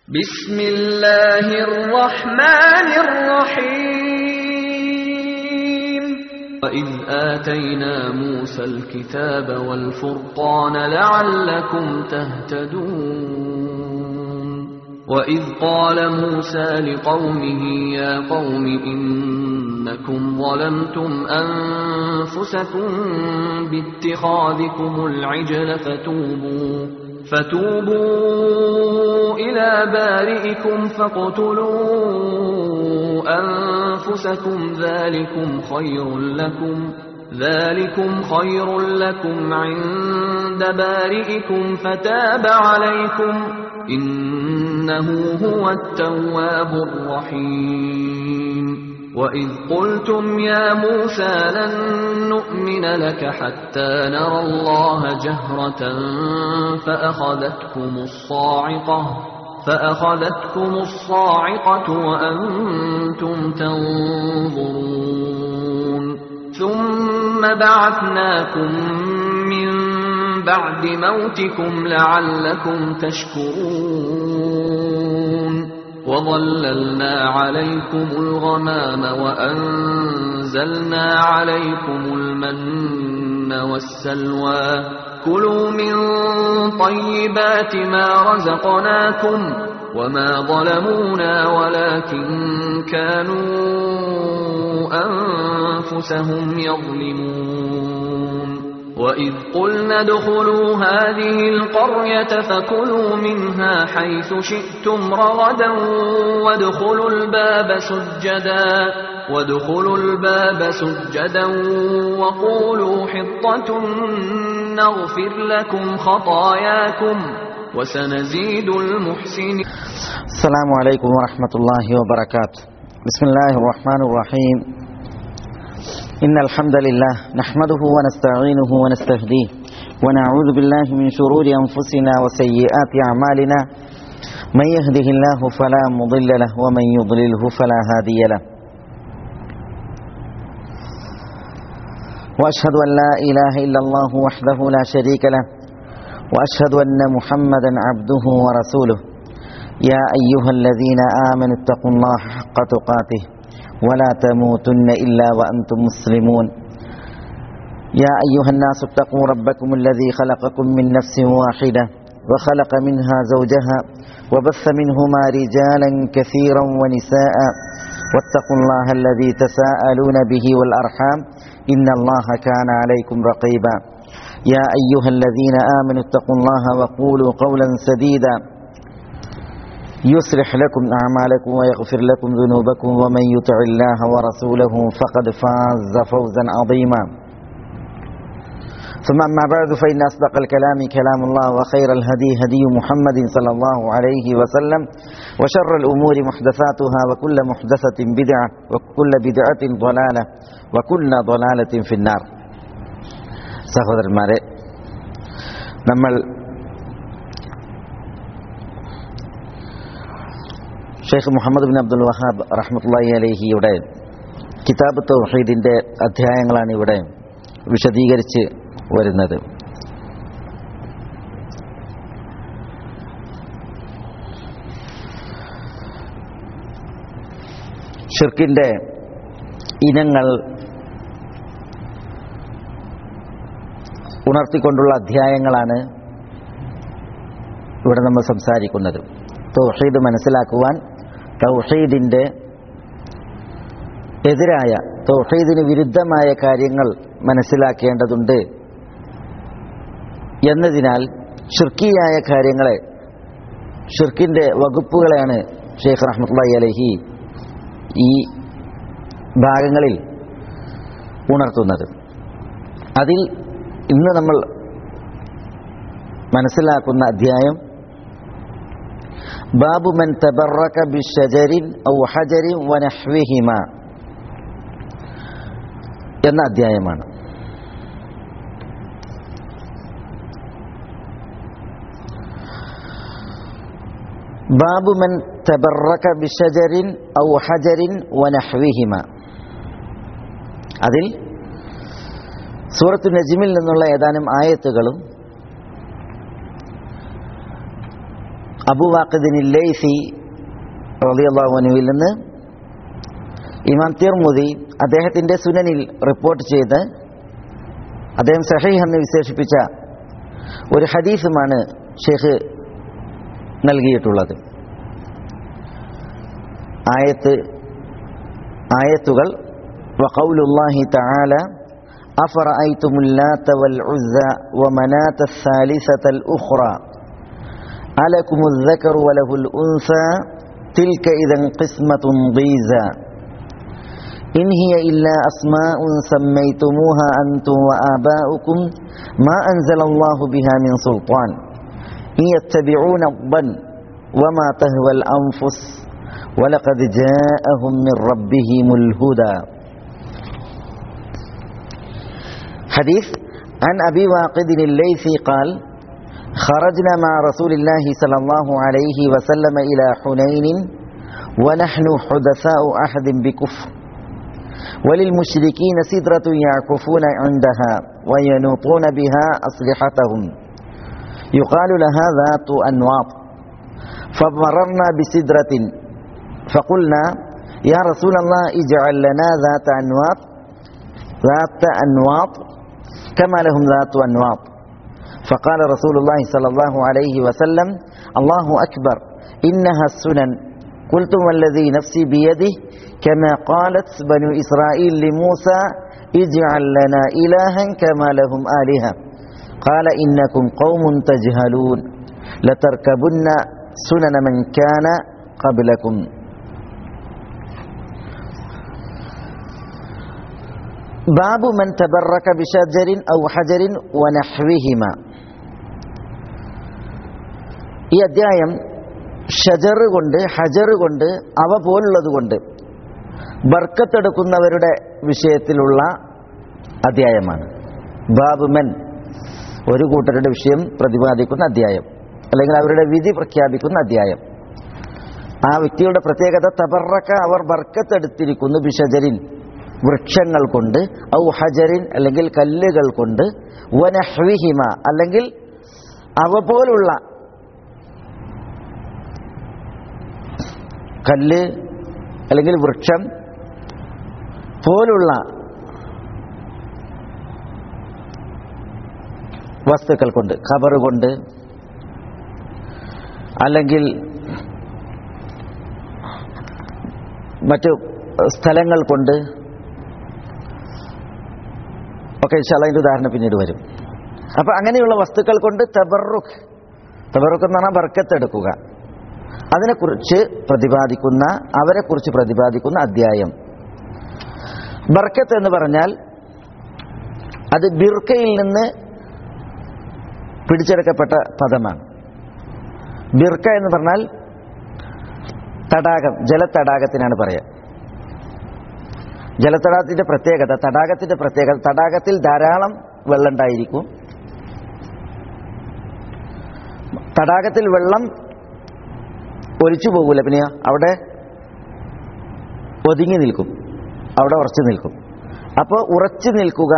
بسم الله الرحمن الرحيم وإذ آتينا موسى الكتاب والفرقان لعلكم تهتدون وإذ قال موسى لقومه يا قوم إنكم ظلمتم أنفسكم باتخاذكم العجل فتوبوا فتوبوا إلى بارئكم فاقتلوا أنفسكم ذلكم خير لكم ذلكم خير لكم عند بارئكم فتاب عليكم إنه هو التواب الرحيم وإذ قلتم يا موسى لن نؤمن لك حتى نرى الله جهرة فأخذتكم الصاعقة فأخذتكم الصاعقة وأنتم تنظرون ثم بعثناكم من بعد موتكم لعلكم تشكرون وظللنا عليكم الغمام وأنزلنا عليكم المن والسلوى كلوا من طيبات ما رزقناكم وما ظلمونا ولكن كانوا أنفسهم يظلمون وإذ قلنا ادخلوا هذه القرية فكلوا منها حيث شئتم رغدا وادخلوا الباب سجدا وادخلوا الباب سجدا وقولوا حطة نغفر لكم خطاياكم وسنزيد المحسنين السلام عليكم ورحمة الله وبركاته بسم الله الرحمن الرحيم إن الحمد لله نحمده ونستعينه ونستهديه ونعوذ بالله من شرور أنفسنا وسيئات أعمالنا من يهده الله فلا مضل له ومن يضلله فلا هادي له وأشهد أن لا إله إلا الله وحده لا شريك له وأشهد أن محمدا عبده ورسوله يا أيها الذين آمنوا اتقوا الله حق تقاته ولا تموتن إلا وأنتم مسلمون يا أيها الناس اتقوا ربكم الذي خلقكم من نفس واحدة وخلق منها زوجها وبث منهما رجالا كثيرا ونساء واتقوا الله الذي تساءلون به والأرحام إن الله كان عليكم رقيبا يا أيها الذين آمنوا اتقوا الله وقولوا قولا سديدا يصلح لكم أعمالكم ويغفر لكم ذنوبكم ومن يطع الله ورسوله فقد فاز فوزا عظيما ثم أما بعد فإن أصدق الكلام كلام الله وخير الهدي هدي محمد صلى الله عليه وسلم وشر الأمور محدثاتها وكل محدثة بدعة وكل بدعة ضلالة وكل ضلالة في النار സഹോദരന്മാരെ നമ്മൾ Sheikh Muhammad bin Abdul Wahhab റഹ്മത്തുള്ളി അലഹിയുടെ കിതാബ് തൗഹീദിൻ്റെ അധ്യായങ്ങളാണ് ഇവിടെ വിശദീകരിച്ച് വരുന്നത് ഷിർക്കിൻ്റെ ഇനങ്ങൾ ഉണർത്തിക്കൊണ്ടുള്ള അധ്യായങ്ങളാണ് ഇവിടെ നമ്മൾ സംസാരിക്കുന്നത് തൗഹീദ് മനസ്സിലാക്കുവാൻ തൗഹീദിൻ്റെ എതിരായ തൗഹീദിന് വിരുദ്ധമായ കാര്യങ്ങൾ മനസ്സിലാക്കേണ്ടതുണ്ട് എന്നതിനാൽ ഷിർക്കിയായ കാര്യങ്ങളെ ഷിർക്കിൻ്റെ വകുപ്പുകളെയാണ് ഷെയ്ഖ് റഹ്മത്തുള്ളി അലഹി ഈ ഭാഗങ്ങളിൽ ഉണർത്തുന്നത് അതിൽ ഇന്ന് നമ്മൾ മനസ്സിലാക്കുന്ന അധ്യായം ബാബു മൻ തബറക ബിഷജരിൻ ഔ ഹജരിൻ വനഹ്വിഹിമ എന്ന അധ്യായമാണ് ബാബു മൻ തബറക ബിഷജരിൻ ഔ ഹജരിൻ വനഹ്വിഹിമ അതിൽ സൂറത്തു നജിമിൽ നിന്നുള്ള ഏതാനും ആയത്തുകളും അബു വാഖിദിൻ ലൈസി റളിയല്ലാഹുവിൽ നിന്ന് ഇമാം തിർമുദി അദ്ദേഹത്തിൻ്റെ സുനനിൽ റിപ്പോർട്ട് ചെയ്ത് അദ്ദേഹം സഹീഹ് എന്ന് വിശേഷിപ്പിച്ച ഒരു ഹദീസുമാണ് ഷെയ്ഖ് നൽകിയിട്ടുള്ളത് ആയത്ത് ആയത്തുകൾ وقول الله تعالى أفرأيتم اللات والعزى ومناة الثالثة الأخرى ألكم الذكر وله الأنثى تلك إذا قسمة ضيزى إن هي إلا أسماء سميتموها أنتم وآباؤكم ما أنزل الله بها من سلطان إن يتبعون الظن وما تهوى الأنفس ولقد جاءهم من ربهم الهدى حديث عن أبي واقد الليثي قال خرجنا مع رسول الله صلى الله عليه وسلم إلى حنين ونحن حدثاء أحد بكفر وللمشركين سدرة يعكفون عندها وينوطون بها أسلحتهم يقال لها ذات أنواط فمررنا بسدرة فقلنا يا رسول الله اجعل لنا ذات أنواط ذات أنواط كما لهم ذات أنواط فقال رسول الله صلى الله عليه وسلم الله أكبر إنها السنن قلتم والذي نفسي بيده كما قالت بنو إسرائيل لموسى اجعل لنا إلها كما لهم آلهة قال إنكم قوم تجهلون لتركبن سنن من كان قبلكم باب من تبرك بشجر أو حجر ونحوهما ഈ അധ്യായം ഷജർ കൊണ്ട് ഹജർ കൊണ്ട് അവ പോലുള്ളത് കൊണ്ട് ബർക്കത്തെടുക്കുന്നവരുടെ വിഷയത്തിലുള്ള അധ്യായമാണ് ബാബുമൻ ഒരു കൂട്ടരുടെ വിഷയം പ്രതിപാദിക്കുന്ന അധ്യായം അല്ലെങ്കിൽ അവരുടെ വിധി പ്രഖ്യാപിക്കുന്ന അധ്യായം ആ വ്യക്തിയുടെ പ്രത്യേകത തബറക്ക അവർ ബർക്കത്തെടുത്തിരിക്കുന്നു ബിഷജരിൻ വൃക്ഷങ്ങൾ കൊണ്ട് ഔ ഹജറിൻ അല്ലെങ്കിൽ കല്ലുകൾ കൊണ്ട് വനഹ്വിഹിമ അല്ലെങ്കിൽ അവ പോലുള്ള കല്ല് അല്ലെങ്കിൽ വൃക്ഷം പോലുള്ള വസ്തുക്കൾ കൊണ്ട് ഖബർ കൊണ്ട് അല്ലെങ്കിൽ മറ്റു സ്ഥലങ്ങൾ കൊണ്ട് ഒക്കെ ഇൻഷാല്ല ഉദാഹരണം പിന്നീട് വരും അപ്പൊ അങ്ങനെയുള്ള വസ്തുക്കൾ കൊണ്ട് തബറുഖ് തബറുഖ് എന്ന് പറഞ്ഞാൽ ബർക്കത്തെടുക്കുക അതിനെക്കുറിച്ച് പ്രതിപാദിക്കുന്ന അവരെക്കുറിച്ച് പ്രതിപാദിക്കുന്ന അധ്യായം ബർക്കത്ത് എന്ന് പറഞ്ഞാൽ അത് ബിർക്കയിൽ നിന്ന് പിടിച്ചെടുക്കപ്പെട്ട പദമാണ് ബിർക്ക എന്ന് പറഞ്ഞാൽ തടാകം ജലത്തടാകത്തിനാണ് പറയുക ജലത്തടാകത്തിന്റെ പ്രത്യേകത തടാകത്തിന്റെ പ്രത്യേകത തടാകത്തിൽ ധാരാളം വെള്ളം ഉണ്ടായിരിക്കും തടാകത്തിൽ വെള്ളം ഒലിച്ചു പോകൂല പിന്നെ അവിടെ ഒതുങ്ങി നിൽക്കും അവിടെ ഉറച്ചു നിൽക്കും അപ്പോൾ ഉറച്ചു നിൽക്കുക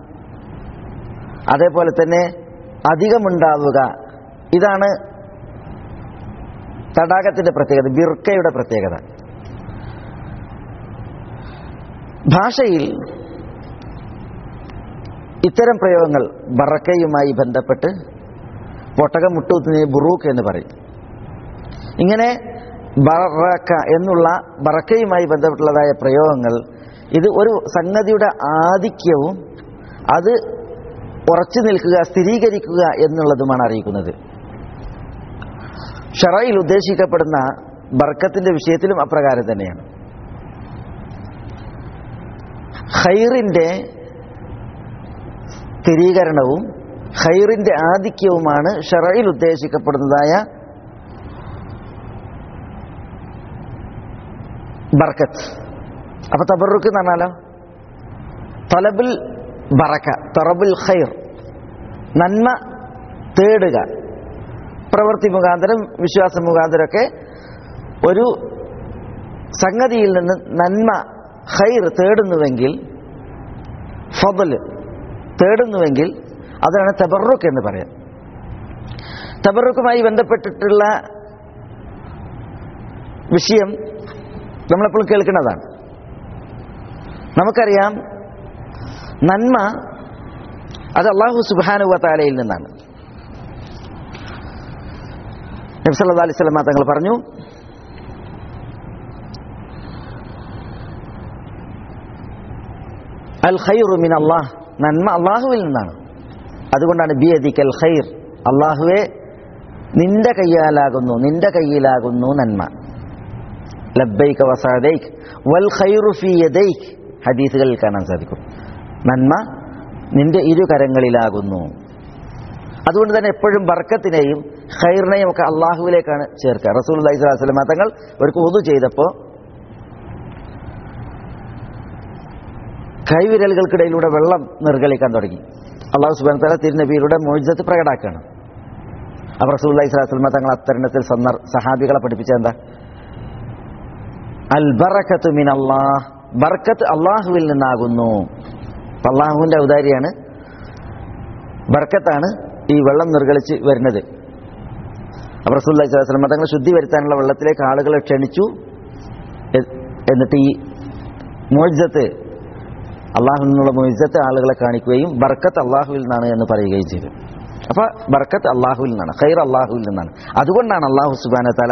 അതേപോലെ തന്നെ അധികമുണ്ടാവുക ഇതാണ് തടാകത്തിന്റെ പ്രത്യേകത ബിർക്കയുടെ പ്രത്യേകത ഭാഷയിൽ ഇത്തരം പ്രയോഗങ്ങൾ ബറക്കയുമായി ബന്ധപ്പെട്ട് ഒട്ടകം മുട്ടുകുത്തുന്നതിന് ബുറൂക്ക് എന്ന് പറയും ഇങ്ങനെ ബറക്ക എന്നുള്ള ബറക്കയുമായി ബന്ധപ്പെട്ടുള്ളതായ പ്രയോഗങ്ങൾ ഇത് ഒരു സംഗതിയുടെ ആധിക്യവും അത് ഉറച്ചു നിൽക്കുക സ്ഥിരീകരിക്കുക എന്നുള്ളതുമാണ് അറിയിക്കുന്നത് ഷറയിൽ ഉദ്ദേശിക്കപ്പെടുന്ന ബർക്കത്തിന്റെ വിഷയത്തിലും അപ്രകാരം തന്നെയാണ് ഖൈറിന്റെ സ്ഥിരീകരണവും ഖൈറിന്റെ ആധിക്യവുമാണ് ഷറയിൽ ഉദ്ദേശിക്കപ്പെടുന്നതായ ബർക്കത്ത് അപ്പൊ തബറുക്ക് എന്ന് പറഞ്ഞാലോ തലബുൽ ബറക്ക തറബുൽ ഖൈർ നന്മ തേടുക പ്രവൃത്തി മുഖാന്തരം വിശ്വാസം മുഖാന്തരമൊക്കെ ഒരു സംഗതിയിൽ നിന്ന് നന്മ ഖൈർ തേടുന്നുവെങ്കിൽ ഫضൽ തേടുന്നുവെങ്കിൽ അതാണ് തബറുക്ക് എന്ന് പറയാം തബറുക്കുമായി ബന്ധപ്പെട്ടിട്ടുള്ള വിഷയം നമ്മളെപ്പോഴും കേൾക്കുന്നതാണ് നമുക്കറിയാം നന്മ അത് അള്ളാഹു സുബാനുവ താലയിൽ നിന്നാണ് നബ്സല്ലാ അലൈഹി സ്വലമ തങ്ങൾ പറഞ്ഞു അൽ ഖൈറു മിൻ അള്ളാഹ് നന്മ അള്ളാഹുവിൽ നിന്നാണ് അതുകൊണ്ടാണ് ബി അദിക്കൽ ഖൈർ അള്ളാഹുവെ നിന്റെ കയ്യാലാകുന്നു നിന്റെ കയ്യിലാകുന്നു നന്മ ലബ്ബൈക വസാദൈക് വൽ ഖൈറു ഫീ യദൈക് ഹദീസുകളിൽ കാണാൻ സാധിക്കും നന്മ നിന്റെ ഇരു കരങ്ങളിലാകുന്നു അതുകൊണ്ട് തന്നെ എപ്പോഴും ബർക്കത്തിനെയും ഖൈറിനെയും ഒക്കെ അള്ളാഹുവിലേക്കാണ് ചേർക്കുക റസൂൽ അലൈഹി സ്വലാസ്ലം തങ്ങൾ അവർക്ക് ഒതു ചെയ്തപ്പോൾ കൈവിരലുകൾക്കിടയിലൂടെ വെള്ളം നിർഗളിക്കാൻ തുടങ്ങി അള്ളാഹു സുബാൻ തല തിരുനബിയുടെ മോചിതത്ത് പ്രകടാക്കുകയാണ് അപ്പോൾ റസൂൽ അലൈഹി സ്വലാസ്ലമ തങ്ങൾ അത്തരണത്തിൽ സന്ദർ സഹാബികളെ പഠിപ്പിച്ച എന്താ അൽ ബറക്കത്ത് മിൻ അള്ളാഹ് ബർക്കത്ത് അള്ളാഹുവിൽ നിന്നാകുന്നു അള്ളാഹുവിന്റെ ഔദാരിയാണ് ബർക്കത്താണ് ഈ വെള്ളം നിർഗളിച്ച് വരുന്നത് അപ്പോൾ റസൂൽ അലൈഹി സ്വലാസ്ലമ തങ്ങൾ ശുദ്ധി വരുത്താനുള്ള വെള്ളത്തിലേക്ക് ആളുകളെ ക്ഷണിച്ചു എ- എന്നിട്ട് ഈ മോചിതത്ത് അള്ളാഹുവിൽ നിന്നുള്ള മൊയ്സത്ത് ആളുകളെ കാണിക്കുകയും ബർക്കത്ത് അള്ളാഹുവിൽ നിന്നാണ് എന്ന് പറയുകയും ചെയ്തു അപ്പൊ ബർക്കത്ത് അള്ളാഹുവിൽ നിന്നാണ് ഖൈർ അള്ളാഹുവിൽ നിന്നാണ് അതുകൊണ്ടാണ് അള്ളാഹു സുബാന തല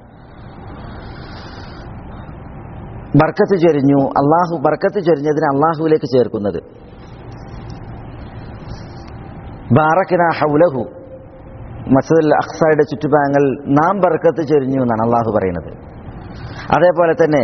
ബർക്കത്ത് ചൊരിഞ്ഞു അള്ളാഹു ബർക്കത്ത് ചൊരിഞ്ഞതിനെ അള്ളാഹുവിലേക്ക് ചേർക്കുന്നത് ബാറക്കിന ഹൗലഹു മസദുൽ അഖ്സയുടെ ചുറ്റുഭാഗങ്ങൾ നാം ബർക്കത്ത് ചൊരിഞ്ഞു എന്നാണ് അള്ളാഹു പറയുന്നത് അതേപോലെ തന്നെ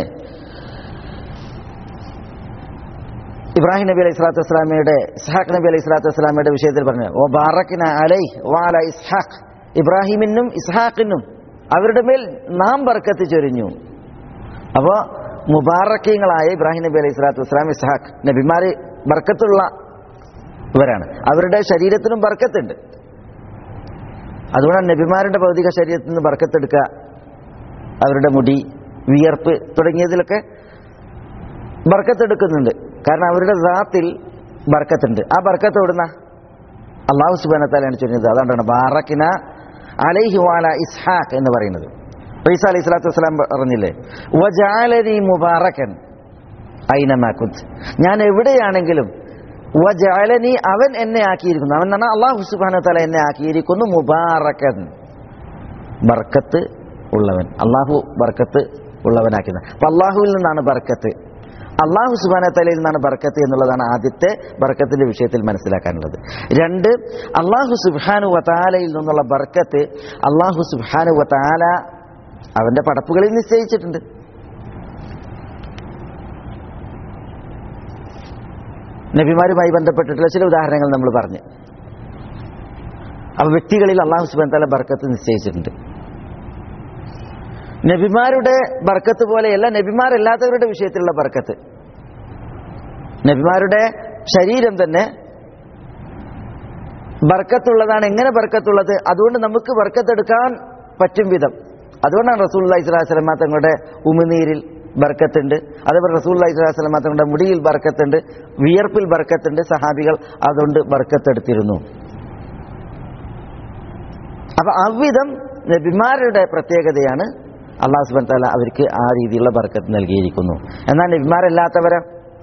ഇബ്രാഹിം നബി അലൈഹി സ്വലാത്തു വസ്സലാമയുടെ ഇസ്ഹാഖ് നബി അലൈഹി സ്വലാത്തു വസ്സലാമയുടെ വിഷയത്തിൽ പറഞ്ഞു ഓ ബാറക്കിന അലൈ വാല ഇസ്ഹാഖ് ഇബ്രാഹിമിനും ഇസ്ഹാഖിനും അവരുടെ മേൽ നാം ബർക്കത്ത് ചൊരിഞ്ഞു അപ്പോൾ മുബാറക്കീങ്ങളായ ഇബ്രാഹിം നബി അലൈഹി സ്വലാത്തു വസ്സലാം ഇസ്ഹാഖ് നബിമാര് ബർക്കത്തുള്ള ഇവരാണ് അവരുടെ ശരീരത്തിനും ബർക്കത്തുണ്ട് അതുകൊണ്ടാണ് നബിമാരുടെ ഭൗതിക ശരീരത്തിൽ നിന്ന് ബർക്കത്തെടുക്കുക അവരുടെ മുടി വിയർപ്പ് തുടങ്ങിയതിലൊക്കെ ബർക്കത്തെടുക്കുന്നുണ്ട് കാരണം അവരുടെ ദാത്തിൽ ബർക്കത്തുണ്ട് ആ ബർക്കത്ത് എവിടുന്ന അള്ളാഹു സുബാനത്താലാണ് ചൊല്ലുന്നത് അതുകൊണ്ടാണ് ബാറക്കിന അലൈഹി വാല ഇസ്ഹാഖ് എന്ന് പറയുന്നത് ഈസ അലൈഹി സ്വലാത്തു വസ്സലാം പറഞ്ഞില്ലേ വജാലരി മുബാറക്കൻ ഐനമാക്കുത് ഞാൻ എവിടെയാണെങ്കിലും വജാലനി അവൻ എന്നെ ആക്കിയിരിക്കുന്നു അവൻ എന്നാണ് അള്ളാഹു സുബാന തല എന്നെ ആക്കിയിരിക്കുന്നു മുബാറക്കൻ ബർക്കത്ത് ഉള്ളവൻ അള്ളാഹു ബർക്കത്ത് ഉള്ളവനാക്കുന്നത് അപ്പൊ അള്ളാഹുവിൽ നിന്നാണ് ബർക്കത്ത് അള്ളാഹു സുബാന തലയിൽ നിന്നാണ് ബർക്കത്ത് എന്നുള്ളതാണ് ആദ്യത്തെ ബർക്കത്തിന്റെ വിഷയത്തിൽ മനസ്സിലാക്കാനുള്ളത് രണ്ട് അള്ളാഹു സുബാനു വതാലയിൽ നിന്നുള്ള ബർക്കത്ത് അള്ളാഹു സുബാനു വതാല അവന്റെ പടപ്പുകളിൽ നിശ്ചയിച്ചിട്ടുണ്ട് നബിമാരുമായി ബന്ധപ്പെട്ടിട്ടുള്ള ചില ഉദാഹരണങ്ങൾ നമ്മൾ പറഞ്ഞു അപ്പൊ വ്യക്തികളിൽ അള്ളാഹു സുബാൻ തല ബർക്കത്ത് നിശ്ചയിച്ചിട്ടുണ്ട് നബിമാരുടെ ബർക്കത്ത് പോലെയല്ല നബിമാരല്ലാത്തവരുടെ വിഷയത്തിലുള്ള ബർക്കത്ത് നബിമാരുടെ ശരീരം തന്നെ ബർക്കത്തുള്ളതാണ് എങ്ങനെ ബർക്കത്തുള്ളത് അതുകൊണ്ട് നമുക്ക് ബർക്കത്തെടുക്കാൻ പറ്റും വിധം അതുകൊണ്ടാണ് റസൂൽ അള്ളഹി സ്വലാസ്ലമ തങ്ങളുടെ ഉമിനീരിൽ ബർക്കത്തുണ്ട് അതേപോലെ റസൂൽ അള്ളഹി സ്വലാസ്ലമ തങ്ങളുടെ മുടിയിൽ ബർക്കത്തുണ്ട് വിയർപ്പിൽ ബർക്കത്തുണ്ട് സഹാബികൾ അതുകൊണ്ട് ബർക്കത്തെടുത്തിരുന്നു അപ്പൊ അவ்விധം നബിമാരുടെ പ്രത്യേകതയാണ് അള്ളാഹു സുബൻ താല അവർക്ക് ആ രീതിയിലുള്ള ബർക്കത്ത് നൽകിയിരിക്കുന്നു എന്നാൽ നബിമാരല്ലാത്തവരെ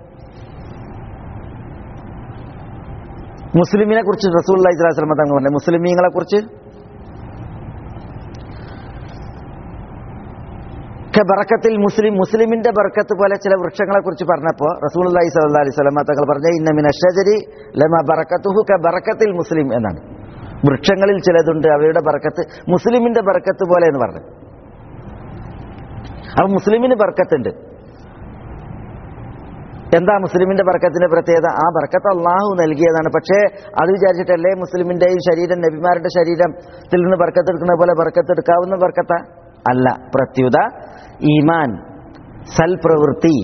മുസ്ലിമിനെ കുറിച്ച് റസൂൽ അലൈഹി സ്വലാസ്ലമ തങ്ങൾ പറഞ്ഞു മുസ്ലിമീങ്ങളെ കുറിച്ച് ബറക്കത്തിൽ മുസ്ലിം മുസ്ലിമിന്റെ ബർക്കത്ത് പോലെ ചില വൃക്ഷങ്ങളെ കുറിച്ച് പറഞ്ഞപ്പോൾ റസൂൽ അലൈഹി സ്വല്ലാ അലൈഹി സ്വലമ തങ്ങൾ പറഞ്ഞ ഇന്നമിൻ അഷജരി ലമ ബറക്കത്തുഹു ക ബറക്കത്തിൽ മുസ്ലിം എന്നാണ് വൃക്ഷങ്ങളിൽ ചിലതുണ്ട് അവയുടെ ബർക്കത്ത് മുസ്ലിമിന്റെ ബർക്കത്ത് പോലെ എന്ന് പറഞ്ഞു അപ്പൊ മുസ്ലിമിന് ബർക്കത്തുണ്ട് എന്താ മുസ്ലിമിന്റെ ബർക്കത്തിന്റെ പ്രത്യേകത ആ ബർക്കത്ത് അള്ളാഹു നൽകിയതാണ് പക്ഷേ അത് വിചാരിച്ചിട്ടല്ലേ മുസ്ലിമിന്റെയും ശരീരം നബിമാരുടെ ശരീരത്തിൽ നിന്ന് ബർക്കത്ത് എടുക്കുന്ന പോലെ ബർക്കത്ത് എടുക്കാവുന്ന ബർക്കത്ത അല്ല പ്രത്യുത ഈമാൻ സൽപ്രവൃത്തി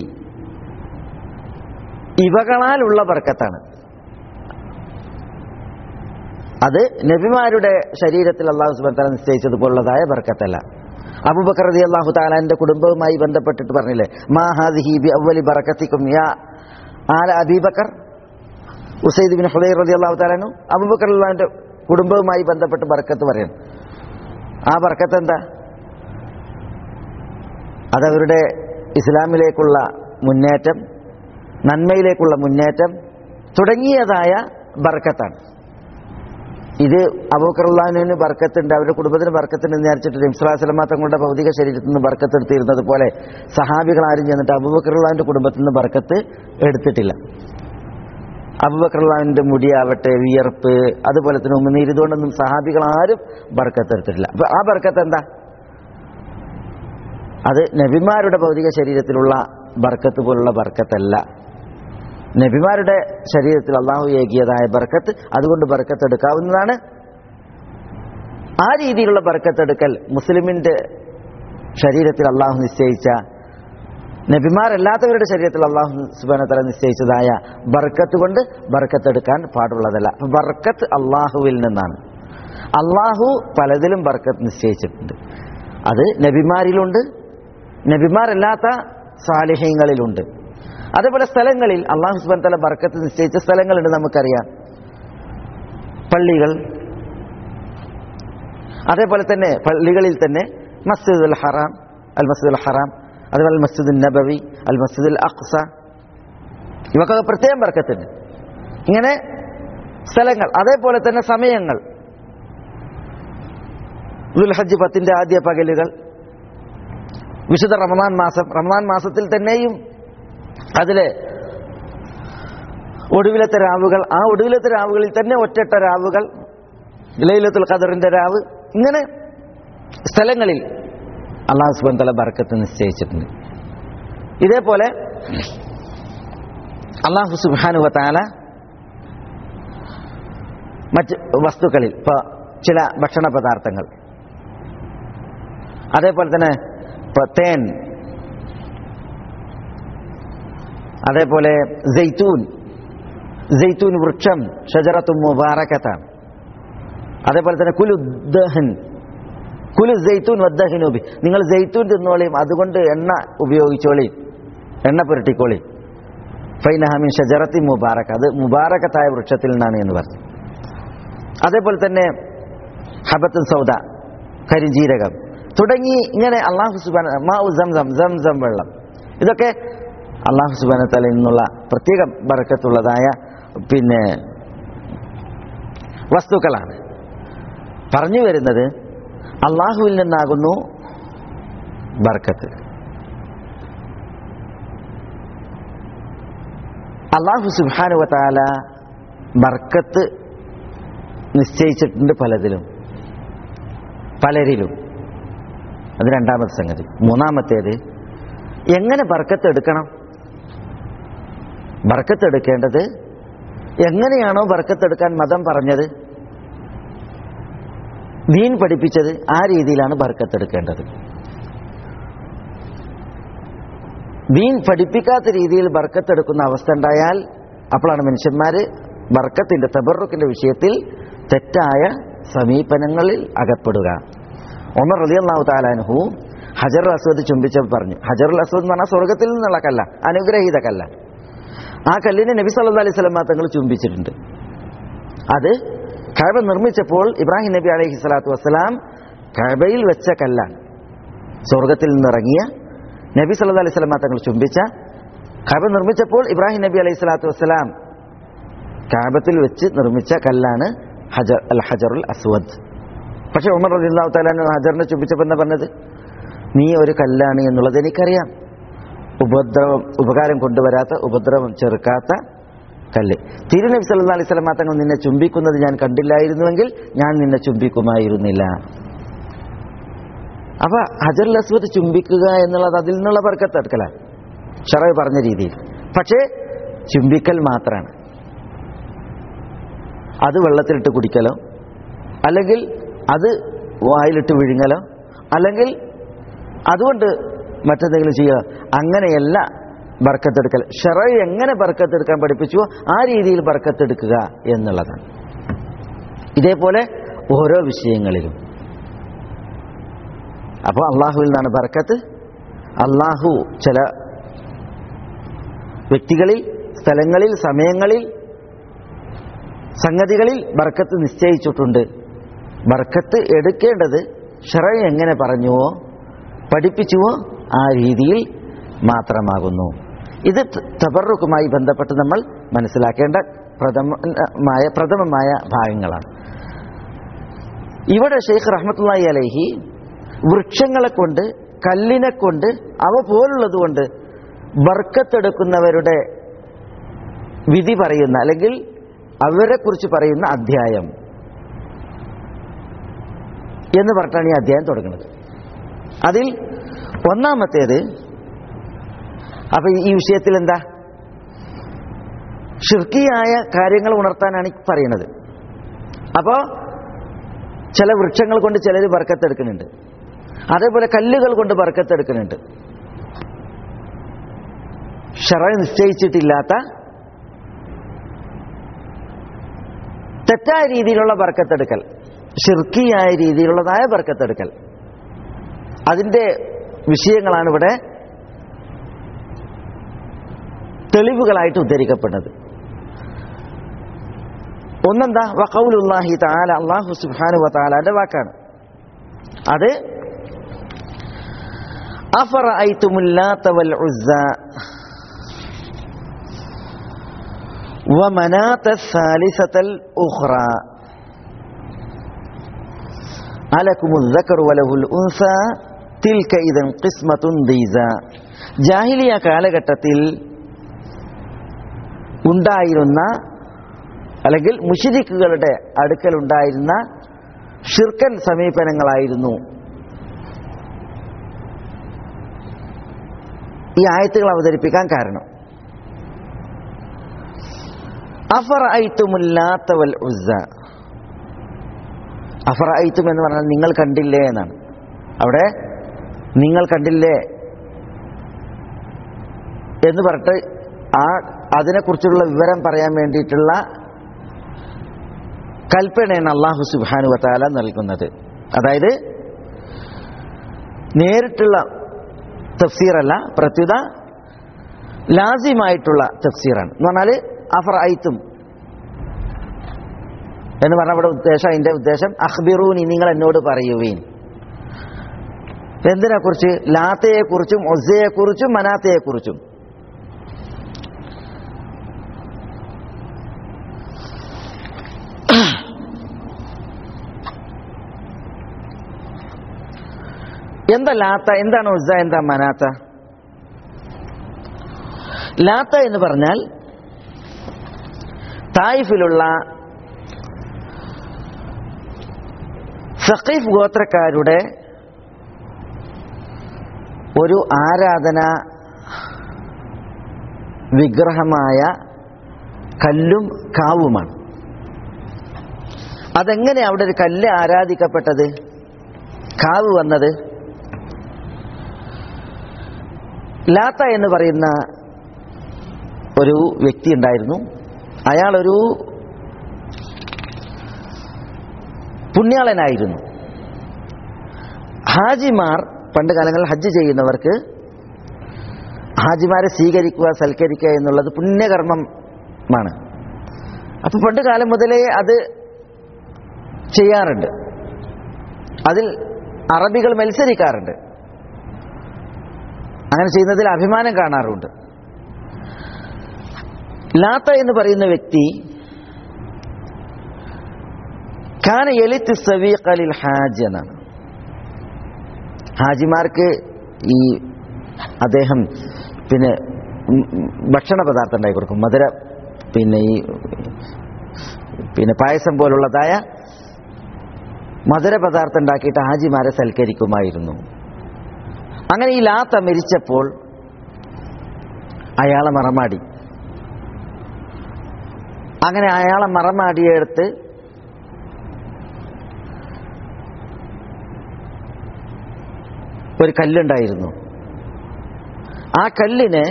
ഇവകളാലുള്ള ബർക്കത്താണ് അത് നബിമാരുടെ ശരീരത്തിൽ അള്ളാഹു സുബാൻ തല നിശ്ചയിച്ചതുപോലുള്ളതായ ബർക്കത്തല്ല അബൂബക്കർ റതി അള്ളാഹു താലാന്റെ കുടുംബവുമായി ബന്ധപ്പെട്ടിട്ട് പറഞ്ഞില്ലേ മാ ഹാദിഹി ബി അവലി ബറക്കത്തിക്കും യാ ആല അബീബക്കർ ഉസൈദ് ബിൻ ഹുദൈർ റതി അള്ളാഹു താലാനു അബൂബക്കർ അള്ളാഹിന്റെ കുടുംബവുമായി ബന്ധപ്പെട്ട് ബർക്കത്ത് പറയണം ആ ബർക്കത്ത് എന്താ അതവരുടെ ഇസ്ലാമിലേക്കുള്ള മുന്നേറ്റം നന്മയിലേക്കുള്ള മുന്നേറ്റം തുടങ്ങിയതായ ബർക്കത്താണ് ഇത് അബൂക്കറുല്ലാഹിന് ബർക്കത്തുണ്ട് അവരുടെ കുടുംബത്തിന് ബർക്കത്തുണ്ട് എന്ന് വിചാരിച്ചിട്ട് നിംസ്ലാസ്ലമ തങ്ങളുടെ ഭൗതിക ശരീരത്തിൽ നിന്ന് ബർക്കത്ത് എടുത്തിരുന്നത് പോലെ സഹാബികൾ ആരും ചെന്നിട്ട് അബൂബക്കറുല്ലാഹിന്റെ കുടുംബത്തിൽ നിന്ന് ബർക്കത്ത് എടുത്തിട്ടില്ല അബൂബക്കറുല്ലാഹിന്റെ മുടിയാവട്ടെ വിയർപ്പ് അതുപോലെ തന്നെ ഉമ്മനീര് ഇതുകൊണ്ടൊന്നും സഹാബികൾ ആരും ബർക്കത്ത് എടുത്തിട്ടില്ല അപ്പൊ ആ ബർക്കത്ത് എന്താ അത് നബിമാരുടെ ഭൗതിക ശരീരത്തിലുള്ള ബർക്കത്ത് പോലുള്ള ബർക്കത്തല്ല നബിമാരുടെ ശരീരത്തിൽ അള്ളാഹു ഏകിയതായ ബർക്കത്ത് അതുകൊണ്ട് ബർക്കത്ത് എടുക്കാവുന്നതാണ് ആ രീതിയിലുള്ള ബർക്കത്ത് എടുക്കൽ മുസ്ലിമിന്റെ ശരീരത്തിൽ അള്ളാഹു നിശ്ചയിച്ച നബിമാരല്ലാത്തവരുടെ ശരീരത്തിൽ അള്ളാഹു സുബാനത്തല നിശ്ചയിച്ചതായ ബർക്കത്ത് കൊണ്ട് ബർക്കത്ത് എടുക്കാൻ പാടുള്ളതല്ല അപ്പൊ ബർക്കത്ത് അള്ളാഹുവിൽ നിന്നാണ് അള്ളാഹു പലതിലും ബർക്കത്ത് നിശ്ചയിച്ചിട്ടുണ്ട് അത് നബിമാരിലുണ്ട് നബിമാരല്ലാത്ത സാലിഹ്യങ്ങളിലുണ്ട് അതേപോലെ സ്ഥലങ്ങളിൽ അള്ളാഹു സുബാൻ തല ബർക്കത്ത് നിശ്ചയിച്ച സ്ഥലങ്ങളുണ്ട് നമുക്കറിയാം പള്ളികൾ അതേപോലെ തന്നെ പള്ളികളിൽ തന്നെ മസ്ജിദ് അൽ ഹറാം അൽ മസ്ജിദ് അൽ ഹറാം അതുപോലെ മസ്ജിദ് നബവി അൽ മസ്ജിദ് അൽ അഖ്സ ഇവക്കൊക്കെ പ്രത്യേകം ബർക്കത്തുണ്ട് ഇങ്ങനെ സ്ഥലങ്ങൾ അതേപോലെ തന്നെ സമയങ്ങൾ ദുൽഹജ്ജ് പത്തിന്റെ ആദ്യ പകലുകൾ വിശുദ്ധ റമദാൻ മാസം റമദാൻ മാസത്തിൽ തന്നെയും അതിലെ ഒടുവിലത്തെ രാവുകൾ ആ ഒടുവിലത്തെ രാവുകളിൽ തന്നെ ഒറ്റട്ട രാവുകൾ ലൈലത്തുൽ ഖദറിന്റെ രാവ് ഇങ്ങനെ സ്ഥലങ്ങളിൽ അള്ളാഹു സുബൻ തല ബർക്കത്ത് നിശ്ചയിച്ചിട്ടുണ്ട് ഇതേപോലെ അള്ളാഹു സുബാനുവ താല മറ്റ് വസ്തുക്കളിൽ ഇപ്പൊ ചില ഭക്ഷണ പദാർത്ഥങ്ങൾ അതേപോലെ തന്നെ ഇപ്പൊ തേൻ അതേപോലെ ജെയ്ത്തൂൻ ജെയ്ത്തൂൻ വൃക്ഷം ഷജറത്തും മുബാറക്കത്താണ് അതേപോലെ തന്നെ കുലു ദഹൻ കുലു ജെയ്ത്തൂൻ വദ്ദഹിനൂബി നിങ്ങൾ ജെയ്ത്തൂൻ തിന്നോളിയും അതുകൊണ്ട് എണ്ണ ഉപയോഗിച്ചോളിയും എണ്ണ പുരട്ടിക്കോളി ഫൈനഹമിൻ ഷജറത്തി മുബാറക്ക അത് മുബാറക്കത്തായ വൃക്ഷത്തിൽ നിന്നാണ് എന്ന് പറഞ്ഞു അതേപോലെ തന്നെ ഹബത്തുൻ സൗദ കരിഞ്ജീരകം തുടങ്ങി ഇങ്ങനെ അള്ളാഹു സുബാന മാ സംസം സംസം വെള്ളം ഇതൊക്കെ അള്ളാഹു സുബാന തലയിൽ നിന്നുള്ള പ്രത്യേക ബർക്കത്തുള്ളതായ പിന്നെ വസ്തുക്കളാണ് പറഞ്ഞു വരുന്നത് അള്ളാഹുവിൽ നിന്നാകുന്നു ബർക്കത്ത് അള്ളാഹു സുബാനുവത്താല ബർക്കത്ത് നിശ്ചയിച്ചിട്ടുണ്ട് പലതിലും പലരിലും അത് രണ്ടാമത്തെ സംഗതി മൂന്നാമത്തേത് എങ്ങനെ ബർക്കത്ത് എടുക്കണം ബർക്കത്ത് എടുക്കേണ്ടത് എങ്ങനെയാണോ ബർക്കത്ത് എടുക്കാൻ മതം പറഞ്ഞത് ദീൻ പഠിപ്പിച്ചത് ആ രീതിയിലാണ് ബർക്കത്ത് എടുക്കേണ്ടത് ദീൻ പഠിപ്പിക്കാത്ത രീതിയിൽ ബർക്കത്ത് എടുക്കുന്ന അവസ്ഥ ഉണ്ടായാൽ അപ്പോഴാണ് മനുഷ്യന്മാര് ബർക്കത്തിന്റെ തബറുക്കിന്റെ വിഷയത്തിൽ തെറ്റായ സമീപനങ്ങളിൽ അകപ്പെടുക ഒമർ റളിയല്ലാഹു താലാൻഹു ഹജർ അസ്വദ് ചുംബിച്ചപ്പോൾ പറഞ്ഞു ഹജറുൽ അസ്വദ് എന്ന് പറഞ്ഞാൽ സ്വർഗത്തിൽ നിന്നുള്ള കല്ല അനുഗ്രഹീത കല്ല ആ കല്ലിനെ നബി സല്ലല്ലാഹു അലൈഹി വസല്ലം തങ്ങൾ ചുംബിച്ചിട്ടുണ്ട് അത് കഅബ നിർമ്മിച്ചപ്പോൾ ഇബ്രാഹിം നബി അലൈഹി സ്വലാത്തു വസ്സലാം കഅബയിൽ വെച്ച കല്ലാണ് സ്വർഗത്തിൽ നിന്നിറങ്ങിയ നബി സല്ലല്ലാഹു അലൈഹി വസല്ലം തങ്ങൾ ചുംബിച്ച കഅബ നിർമ്മിച്ചപ്പോൾ ഇബ്രാഹിം നബി അലൈഹി സ്വലാത്തു വസ്സലാം കാബത്തിൽ വെച്ച് നിർമ്മിച്ച കല്ലാണ് ഹജർ അൽ ഹജറുൽ അസ്വദ് പക്ഷെ ഉമർ റളിയല്ലാഹു തആല ഹജറിനെ ചുംബിച്ചപ്പോൾ എന്താ പറഞ്ഞത് നീ ഒരു കല്ലാണ് എന്നുള്ളത് എനിക്കറിയാം ഉപദ്രവം ഉപകാരം കൊണ്ടുവരാത്ത ഉപദ്രവം ചെറുക്കാത്ത കല്ല് തിരുനബി സല്ലല്ലാഹു അലൈഹി വസല്ലം തങ്ങൾ നിന്നെ ചുംബിക്കുന്നത് ഞാൻ കണ്ടില്ലായിരുന്നുവെങ്കിൽ ഞാൻ നിന്നെ ചുംബിക്കുമായിരുന്നില്ല അപ്പൊ ഹജറുൽ അസ്വദ് ചുംബിക്കുക എന്നുള്ളത് അതിൽ നിന്നുള്ള ബർക്കത്ത് എടുക്കലാണ് ഷറവ് പറഞ്ഞ രീതിയിൽ പക്ഷേ ചുംബിക്കൽ മാത്രമാണ് അത് വെള്ളത്തിലിട്ട് കുടിക്കലോ അല്ലെങ്കിൽ അത് വായിലിട്ട് വിഴുങ്ങലോ അല്ലെങ്കിൽ അതുകൊണ്ട് മറ്റെന്തെങ്കിലും ചെയ്യുക അങ്ങനെയല്ല ബർക്കത്തെടുക്കൽ ഷെറ എങ്ങനെ ബർക്കത്തെടുക്കാൻ പഠിപ്പിച്ചുവോ ആ രീതിയിൽ ബർക്കത്തെടുക്കുക എന്നുള്ളതാണ് ഇതേപോലെ ഓരോ വിഷയങ്ങളിലും അപ്പോൾ അള്ളാഹുവിൽ നിന്നാണ് ബർക്കത്ത് അള്ളാഹു ചില വ്യക്തികളിൽ സ്ഥലങ്ങളിൽ സമയങ്ങളിൽ സംഗതികളിൽ ബർക്കത്ത് നിശ്ചയിച്ചിട്ടുണ്ട് ബർക്കത്ത് എടുക്കേണ്ടത് ഷറ എങ്ങനെ പറഞ്ഞുവോ പഠിപ്പിച്ചുവോ ആ രീതിയിൽ മാത്രമാകുന്നു ഇത് തബറുക്കുമായി ബന്ധപ്പെട്ട് നമ്മൾ മനസ്സിലാക്കേണ്ട പ്രഥമമായ പ്രഥമമായ ഭാഗങ്ങളാണ് ഇവിടെ ഷെയ്ഖ് റഹ്മത്തുള്ളി അലൈഹി വൃക്ഷങ്ങളെ കൊണ്ട് കല്ലിനെ കൊണ്ട് അവ പോലുള്ളത് കൊണ്ട് ബർക്കത്തെടുക്കുന്നവരുടെ വിധി പറയുന്ന അല്ലെങ്കിൽ അവരെ കുറിച്ച് പറയുന്ന അധ്യായം എന്ന് പറഞ്ഞിട്ടാണ് ഈ അധ്യായം തുടങ്ങുന്നത് അതിൽ ഒന്നാമത്തേത് അപ്പൊ ഈ വിഷയത്തിൽ എന്താ ഷിർക്കിയായ കാര്യങ്ങൾ ഉണർത്താനാണ് ഈ പറയുന്നത് അപ്പോൾ ചില വൃക്ഷങ്ങൾ കൊണ്ട് ചിലർ ബർക്കത്തെടുക്കുന്നുണ്ട് അതേപോലെ കല്ലുകൾ കൊണ്ട് ബർക്കത്തെടുക്കുന്നുണ്ട് ഷറ നിശ്ചയിച്ചിട്ടില്ലാത്ത തെറ്റായ രീതിയിലുള്ള ബർക്കത്തെടുക്കൽ ഷിർക്കിയായ രീതിയിലുള്ളതായ ബർക്കത്തെടുക്കൽ അതിന്റെ വിഷയങ്ങളാണ് ഇവിടെ തെളിവുകളായിട്ട് ഉദ്ധരിക്കപ്പെടുന്നത് ഒന്നെന്താ വഖൗലുല്ലാഹി തആല അല്ലാഹു സുബ്ഹാനഹു വതആലയുടെ വാക്കാണ് അത് അഫറഅയ്തുമുൽ ലാത വൽ ഉസ്സ ومناة الثالثة الأخرى ألكم الذكر وله الأنثى تلك إذا قسمة ضيزى ജാഹിലിയ കാലഘട്ടത്തിൽ ഉണ്ടായിരുന്ന അല്ലെങ്കിൽ മുഷിരിക്കുകളുടെ അടുക്കൽ ഉണ്ടായിരുന്ന ഷിർക്കൻ സമീപനങ്ങളായിരുന്നു ഈ ആയത്തുകൾ അവതരിപ്പിക്കാൻ കാരണം അഫർ ഐത്തുമുല്ലാത്തവൽ ഉസ്സ അഫർ ഐത്തും എന്ന് പറഞ്ഞാൽ നിങ്ങൾ കണ്ടില്ലേ എന്നാണ് അവിടെ നിങ്ങൾ കണ്ടില്ലേ എന്ന് പറഞ്ഞിട്ട് ആ അതിനെക്കുറിച്ചുള്ള വിവരം പറയാൻ വേണ്ടിയിട്ടുള്ള കൽപ്പനയാണ് അള്ളാഹു സുബാനു വത്താല നൽകുന്നത് അതായത് നേരിട്ടുള്ള തഫ്സീറല്ല പ്രത്യുത ലാസിമായിട്ടുള്ള തഫ്സീറാണ് എന്ന് പറഞ്ഞാൽ അഫർ ഐത്തും എന്ന് പറഞ്ഞ ഇവിടെ ഉദ്ദേശം അതിന്റെ ഉദ്ദേശം അഖ്ബിറൂനി നിങ്ങൾ എന്നോട് പറയുവീൻ എന്തിനെക്കുറിച്ച് ലാത്തയെക്കുറിച്ചും ഒസയെക്കുറിച്ചും മനാത്തയെക്കുറിച്ചും എന്താ ലാത്ത എന്താണ് ഉസ്സ എന്താ മനാത്ത ലാത്ത എന്ന് പറഞ്ഞാൽ തായിഫിലുള്ള സഖീഫ് ഗോത്രക്കാരുടെ ഒരു ആരാധന വിഗ്രഹമായ കല്ലും കാവുമാണ് അതെങ്ങനെ അവിടെ ഒരു കല്ല് ആരാധിക്കപ്പെട്ടത് കാവ് വന്നത് ലാത്ത എന്ന് പറയുന്ന ഒരു വ്യക്തി ഉണ്ടായിരുന്നു അയാളൊരു പുണ്യാളനായിരുന്നു ഹാജിമാർ പണ്ട് കാലങ്ങളിൽ ഹജ്ജ് ചെയ്യുന്നവർക്ക് ഹാജിമാരെ സ്വീകരിക്കുക സൽക്കരിക്കുക എന്നുള്ളത് പുണ്യകർമ്മമാണ് അപ്പൊ പണ്ട് കാലം മുതലേ അത് ചെയ്യാറുണ്ട് അതിൽ അറബികൾ മത്സരിക്കാറുണ്ട് അങ്ങനെ ചെയ്യുന്നതിൽ അഭിമാനം കാണാറുണ്ട് ലാത്ത എന്ന് പറയുന്ന വ്യക്തി ഖാന എലിത്ത് സവീഖലിൽ ഹാജ് എന്നാണ് ഹാജിമാർക്ക് ഈ അദ്ദേഹം പിന്നെ ഉം, ഉം, ഭക്ഷണ പദാർത്ഥം ഉണ്ടാക്കി കൊടുക്കും മധുര പിന്നെ ഈ പിന്നെ പായസം പോലുള്ളതായ മധുര പദാർത്ഥം ഉണ്ടാക്കിയിട്ട് ഹാജിമാരെ സൽക്കരിക്കുമായിരുന്നു അങ്ങനെ ഈ ലാത്ത മരിച്ചപ്പോൾ അയാളെ മറമാടി അങ്ങനെ അയാളെ മറമാടിയെടുത്ത് ഒരു കല്ലുണ്ടായിരുന്നു ആ കല്ലിന്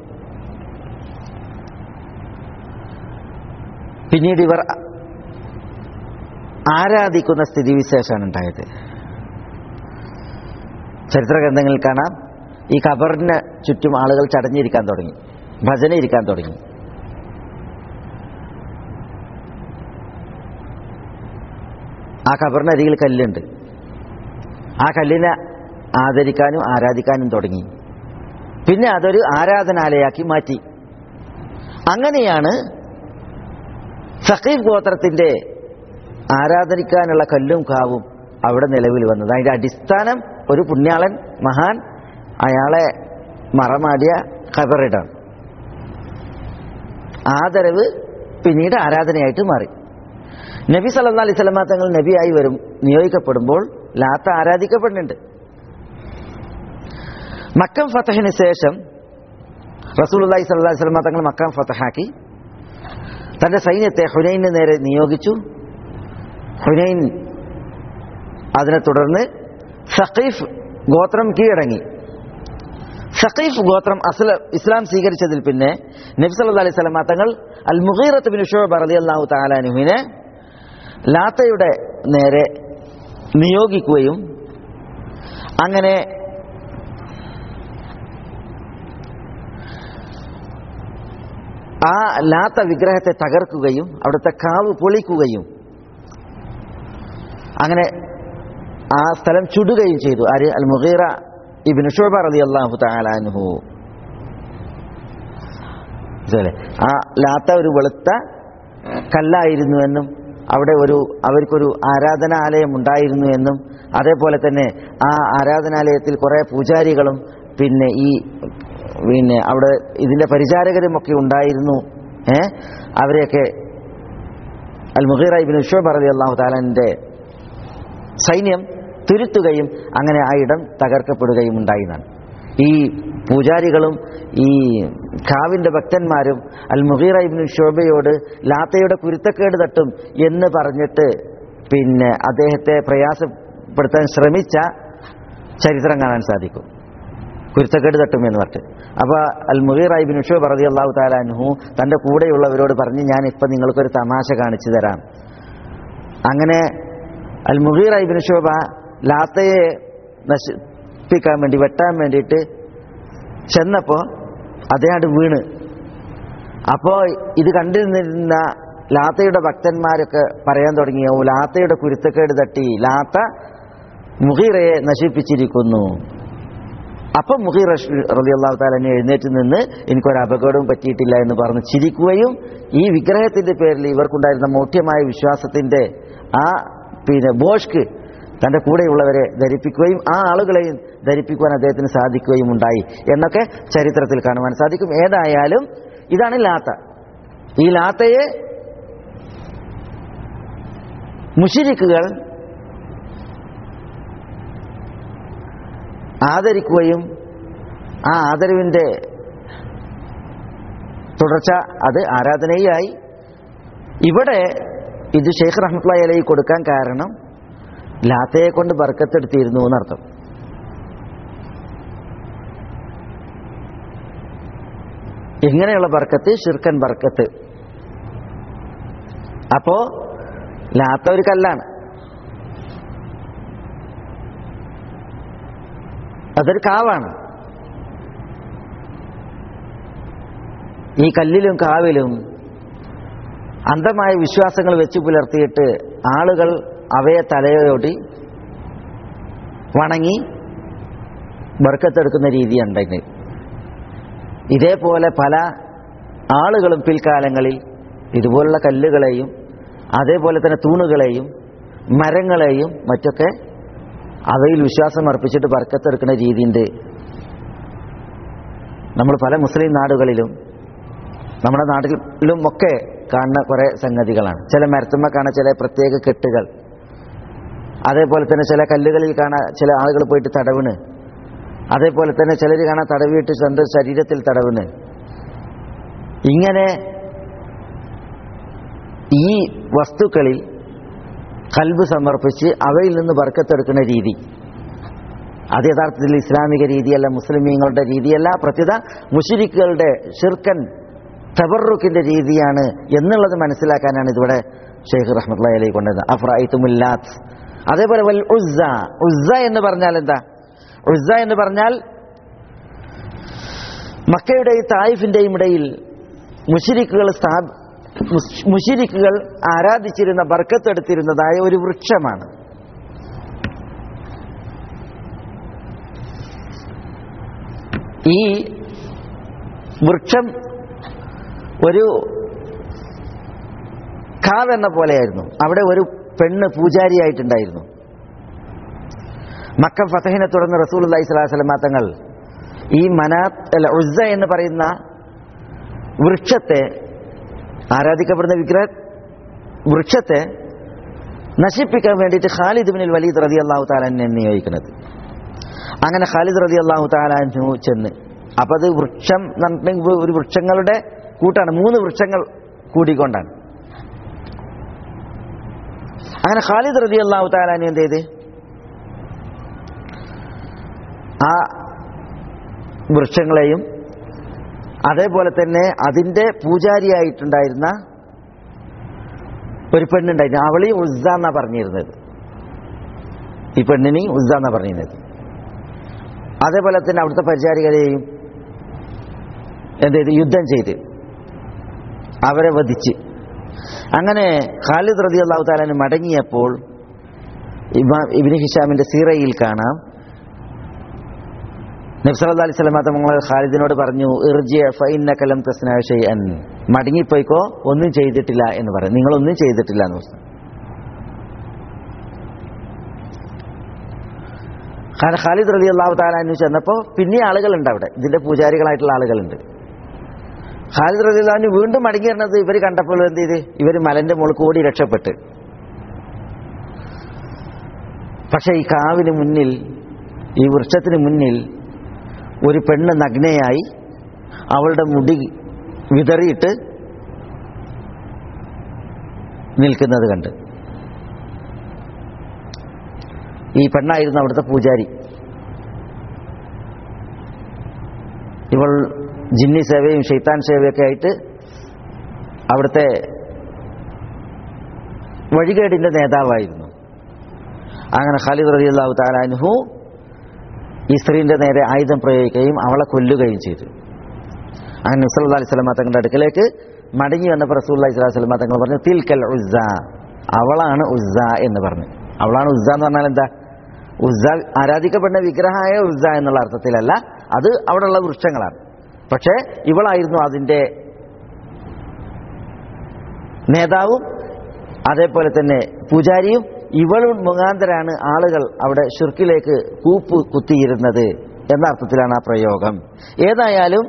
പിന്നീട് ഇവർ ആരാധിക്കുന്ന സ്ഥിതിവിശേഷമാണ് ഉണ്ടായത് ചരിത്ര ഗ്രന്ഥങ്ങളിൽ കാണാം ഈ ഖബറിന് ചുറ്റും ആളുകൾ ചടഞ്ഞിരിക്കാൻ തുടങ്ങി ഭജന ഇരിക്കാൻ തുടങ്ങി ആ ഖബറിനരികിൽ കല്ലുണ്ട് ആ കല്ലിനെ ആദരിക്കാനും ആരാധിക്കാനും തുടങ്ങി പിന്നെ അതൊരു ആരാധനാലയാക്കി മാറ്റി അങ്ങനെയാണ് സഖീഫ് ഗോത്രത്തിന്റെ ആരാധനിക്കാനുള്ള കല്ലും കാവും അവിടെ നിലവിൽ വന്നത് അതിന്റെ അടിസ്ഥാനം ഒരു പുണ്യാളൻ മഹാൻ അയാളെ മറമാടിയ ഖബറിടാണ് ആദരവ് പിന്നീട് ആരാധനയായിട്ട് മാറി നബി സല്ലാ അലൈഹി സ്വലമ തങ്ങൾ നബിയായി വരും നിയോഗിക്കപ്പെടുമ്പോൾ ലാത്ത ആരാധിക്കപ്പെടുന്നുണ്ട് മക്കം ഫത്തഹിന് ശേഷം റസൂലുല്ലാഹി സ്വല്ലല്ലാഹി അലൈഹി വസല്ലം തങ്ങൾ മക്കം ഫത്തഹാക്കി തന്റെ സൈന്യത്തെ ഹുനൈന് നേരെ നിയോഗിച്ചു ഹുനൈൻ അതിനെ തുടർന്ന് സഖീഫ് ഗോത്രം കീഴടങ്ങി സഖീഫ് ഗോത്രം അസ്ല ഇസ്ലാം സ്വീകരിച്ചതിൽ പിന്നെ നബി സല്ലല്ലാഹു അലൈഹി വസല്ലം തങ്ങൾ അൽ മുഗീറത്ത് ബിൻ ഷുഅബ റളിയല്ലാഹു തആല അൻഹുവിനെ ലാത്തയുടെ നേരെ നിയോഗിക്കുകയും അങ്ങനെ ആ ലാത്ത വിഗ്രഹത്തെ തകർക്കുകയും അവിടുത്തെ കാവ് പൊളിക്കുകയും അങ്ങനെ ആ സ്ഥലം ചുടുകയും ചെയ്തു ആര് അൽ മുഗീറ ഇബിൻ ഷുബ റതി അള്ളാഹു താലാൻഹു ആ ലാത്ത ഒരു വെളുത്ത കല്ലായിരുന്നുവെന്നും അവിടെ ഒരു അവർക്കൊരു ആരാധനാലയം ഉണ്ടായിരുന്നു എന്നും അതേപോലെ തന്നെ ആ ആരാധനാലയത്തിൽ കുറേ പൂജാരികളും പിന്നെ ഈ പിന്നെ അവിടെ ഇതിന്റെ പരിചാരകരും ഒക്കെ ഉണ്ടായിരുന്നു ഏ അവരെയൊക്കെ അൽ മുഹീറ ഇബിൻ ഉഷോബ് റതി അള്ളാഹു താലാന്റെ സൈന്യം തുരുത്തുകയും അങ്ങനെ ആ ഇടം തകർക്കപ്പെടുകയും ഉണ്ടായിരുന്നാണ് ഈ പൂജാരികളും ഈ ഖാവിന്റെ ഭക്തന്മാരും അൽ മുഹീറ ഇബ്നു ഷോബയോട് ലാത്തയുടെ കുരുത്തക്കേട് തട്ടും എന്ന് പറഞ്ഞിട്ട് പിന്നെ അദ്ദേഹത്തെ പ്രയാസപ്പെടുത്താൻ ശ്രമിച്ച ചരിത്രം കാണാൻ സാധിക്കും കുരുത്തക്കേട് തട്ടും എന്ന് പറഞ്ഞിട്ട് അപ്പൊ അൽ മുഹീർ ഐബിൻ ഉഷോ പറതി അള്ളാഹു താലാൻഹു തന്റെ കൂടെയുള്ളവരോട് പറഞ്ഞ് ഞാൻ ഇപ്പൊ നിങ്ങൾക്കൊരു തമാശ കാണിച്ചു തരാം അങ്ങനെ അൽ മുഹീർ ഐബിൻ ഷോബ ലാത്തയെ നശിപ്പിക്കാൻ വേണ്ടി വെട്ടാൻ വേണ്ടിയിട്ട് ചെന്നപ്പോ അദ്ദേഹം വീണ് അപ്പോ ഇത് കണ്ടിരുന്നിരുന്ന ലാത്തയുടെ ഭക്തന്മാരൊക്കെ പറയാൻ തുടങ്ങിയോ ലാത്തയുടെ കുരുത്തക്കേട് തട്ടി ലാത്ത മുഹീറയെ നശിപ്പിച്ചിരിക്കുന്നു അപ്പൊ മുഹീർ റളിയല്ലാഹു താലനെ എഴുന്നേറ്റ് നിന്ന് എനിക്കൊരു അപകടവും പറ്റിയിട്ടില്ല എന്ന് പറഞ്ഞ് ചിരിക്കുകയും ഈ വിഗ്രഹത്തിന്റെ പേരിൽ ഇവർക്കുണ്ടായിരുന്ന മൗഢ്യമായ വിശ്വാസത്തിന്റെ ആ പിന്നെ ബോഷ്ക്ക് തന്റെ കൂടെയുള്ളവരെ ധരിപ്പിക്കുകയും ആ ആളുകളെയും ധരിപ്പിക്കുവാൻ അദ്ദേഹത്തിന് സാധിക്കുകയും ഉണ്ടായി എന്നൊക്കെ ചരിത്രത്തിൽ കാണുവാൻ സാധിക്കും ഏതായാലും ഇതാണ് ലാത്ത ഈ ലാത്തയെ മുഷിരിക്കുകൾ ആദരിക്കുകയും ആ ആദരവിന്റെ തുടർച്ച അത് ആരാധനയായി ഇവിടെ ഇത് ഷെയ്ഖ് റഹ്മത്തുള്ള അലൈഹി കൊടുക്കാൻ കാരണം ലാത്തയെ കൊണ്ട് ബർക്കത്തെടുത്തിരുന്നു എന്നർത്ഥം എങ്ങനെയുള്ള ബർക്കത്ത് ഷിർക്കൻ ബർക്കത്ത് അപ്പോ ലാത്ത ഒരു കല്ലാണ് അതൊരു കാവാണ് ഈ കല്ലിലും കാവിലും അന്ധമായ വിശ്വാസങ്ങൾ വെച്ച് പുലർത്തിയിട്ട് ആളുകൾ അവയെ തലയോടി വണങ്ങി ബർക്കത്തെടുക്കുന്ന രീതിയുണ്ടെങ്കിൽ ഇതേപോലെ പല ആളുകളും പിൽക്കാലങ്ങളിൽ ഇതുപോലുള്ള കല്ലുകളെയും അതേപോലെ തന്നെ തൂണുകളെയും മരങ്ങളെയും മറ്റൊക്കെ അവയിൽ വിശ്വാസം അർപ്പിച്ചിട്ട് ബർക്കത്തെടുക്കുന്ന രീതിയുണ്ട് നമ്മൾ പല മുസ്ലിം നാടുകളിലും നമ്മുടെ നാട്ടിലും ഒക്കെ കാണുന്ന കുറേ സംഗതികളാണ് ചില മരത്തുമ്മ കാണാൻ ചില പ്രത്യേക കെട്ടുകൾ അതേപോലെ തന്നെ ചില കല്ലുകളിൽ കാണാൻ ചില ആളുകൾ പോയിട്ട് തടവിണ് അതേപോലെ തന്നെ ചിലർ കാണാൻ തടവിയിട്ട് സ്വന്തം ശരീരത്തിൽ തടവിണ് ഇങ്ങനെ ഈ വസ്തുക്കളിൽ കൽബ് സമർപ്പിച്ച് അവയിൽ നിന്ന് ബർക്കത്തെടുക്കുന്ന രീതി അത് യഥാർത്ഥത്തിൽ ഇസ്ലാമിക രീതിയല്ല മുസ്ലിമീങ്ങളുടെ രീതിയല്ല പ്രത്യേക മുഷിരിക്കുകളുടെ ഷിർക്കൻ തബറുക്കിന്റെ രീതിയാണ് എന്നുള്ളത് മനസ്സിലാക്കാനാണ് ഇതിവിടെ ഷെയ്ഖ് റഹ്മത്തുള്ള അലൈ കൊണ്ടത് അഫ്രായിത്തുമുല്ലാത്ത് അതേപോലെ വൽ ഉസ്സ ഉസ്സ എന്ന് പറഞ്ഞാൽ എന്താ ഉസ്സ എന്ന് പറഞ്ഞാൽ മക്കയുടെയും തായിഫിന്റെയും ഇടയിൽ മുഷിരിക്കുകൾ സ്ഥാപ മുഷിരിക്കുകൾ ആരാധിച്ചിരുന്ന ബർക്കത്തെടുത്തിരുന്നതായ ഒരു വൃക്ഷമാണ് ഈ വൃക്ഷം ഒരു കാവെന്ന പോലെയായിരുന്നു അവിടെ ഒരു പെണ്ണ് പൂജാരിയായിട്ടുണ്ടായിരുന്നു മക്ക ഫതഹിനെ തുടർന്ന് റസൂൽ അള്ളഹി സ്വലാസ്ലമ തങ്ങൾ ഈ മനാത്ത് അല്ല ഉസ്സ എന്ന് പറയുന്ന വൃക്ഷത്തെ ആരാധിക്കപ്പെടുന്ന വിഗ്രഹ വൃക്ഷത്തെ നശിപ്പിക്കാൻ വേണ്ടിയിട്ട് ഖാലിദ് ബിൻ വലീദ് റതി അള്ളാഹു താലാനെ നിയോഗിക്കുന്നത് അങ്ങനെ ഖാലിദ് റതി അള്ളാഹു താലാനു ചെന്ന് അപ്പൊ അത് വൃക്ഷം എന്ന് പറഞ്ഞിട്ടുണ്ടെങ്കിൽ ഒരു വൃക്ഷങ്ങളുടെ കൂട്ടാണ് മൂന്ന് വൃക്ഷങ്ങൾ കൂടിക്കൊണ്ടാണ് അങ്ങനെ ഖാലിദ് റതി അള്ളാഹു താലാനു എന്ത് ചെയ്ത് ആ വൃക്ഷങ്ങളെയും അതേപോലെ തന്നെ അതിൻ്റെ പൂജാരിയായിട്ടുണ്ടായിരുന്ന ഒരു പെണ്ണുണ്ടായിരുന്നു അവളെയും ഉസ്സ എന്നാ പറഞ്ഞിരുന്നത് ഈ പെണ്ണിനെയും ഉസ്സ എന്നാ പറഞ്ഞിരുന്നത് അതേപോലെ തന്നെ അവിടുത്തെ പരിചാരികരെയും എന്ത് ചെയ്ത് യുദ്ധം ചെയ്ത് അവരെ വധിച്ച് അങ്ങനെ ഖാലിദ് റതി അള്ളാഹു താലാന് മടങ്ങിയപ്പോൾ ഇമാം ഇബിന് ഹിഷാമിന്റെ സീറയിൽ കാണാം നബ്സല്ലാ അലൈഹി സ്വലമ തങ്ങൾ ഖാലിദിനോട് പറഞ്ഞു ഇർജിയ ഫൈന കലം തസ്നാൻ മടങ്ങിപ്പോയിക്കോ ഒന്നും ചെയ്തിട്ടില്ല എന്ന് പറയും നിങ്ങളൊന്നും ചെയ്തിട്ടില്ല എന്ന് പറഞ്ഞു കാരണം ഖാലിദ് റലി അള്ളാഹു താലാനു ചെന്നപ്പോൾ പിന്നെ ആളുകളുണ്ട് അവിടെ ഇതിന്റെ പൂജാരികളായിട്ടുള്ള ആളുകളുണ്ട് ഖാലിദ് റലി അള്ളാഹുവിന് വീണ്ടും മടങ്ങി വരുന്നത് ഇവർ കണ്ടപ്പോൾ എന്ത് ചെയ്ത് ഇവർ മലന്റെ മുകളിൽ കൂടി രക്ഷപ്പെട്ട് പക്ഷെ ഈ കാവിന് മുന്നിൽ ഈ വൃക്ഷത്തിന് മുന്നിൽ ഒരു പെണ്ണ് നഗ്നയായി അവളുടെ മുടി വിതറിയിട്ട് നിൽക്കുന്നത് കണ്ട് ഈ പെണ്ണായിരുന്നു അവിടുത്തെ പൂജാരി ഇവൾ ജിന്നി സേവയും ഷെയ്ത്താൻ സേവയൊക്കെ ആയിട്ട് അവിടുത്തെ വഴികേടിന്റെ നേതാവായിരുന്നു അങ്ങനെ ഖാലിദ് റലി അള്ളാഹു താലാൻഹു ഈ സ്ത്രീന്റെ നേരെ ആയുധം പ്രയോഗിക്കുകയും അവളെ കൊല്ലുകയും ചെയ്തു അങ്ങനെ നബ്സല്ലാ അലൈഹി സ്വലമ തങ്ങളുടെ അടുക്കലേക്ക് മടങ്ങി വന്നപ്പോൾ റസൂൽ അലൈഹി സ്വലാഹു തങ്ങൾ പറഞ്ഞു തിൽക്കൽ ഉസ്സ അവളാണ് ഉസ്സ എന്ന് പറഞ്ഞു അവളാണ് ഉസ്സ എന്ന് പറഞ്ഞാൽ എന്താ ഉസ്സ ആരാധിക്കപ്പെടുന്ന വിഗ്രഹമായ ഉസ്സ എന്നുള്ള അർത്ഥത്തിലല്ല അത് അവിടെയുള്ള വൃക്ഷങ്ങളാണ് പക്ഷേ ഇവളായിരുന്നു അതിൻ്റെ നേതാവും അതേപോലെ തന്നെ പൂജാരിയും ഇവളും മുഖാന്തരാണ് ആളുകൾ അവിടെ ഷുർക്കിലേക്ക് കൂപ്പ് കുത്തിയിരുന്നത് എന്ന അർത്ഥത്തിലാണ് ആ പ്രയോഗം ഏതായാലും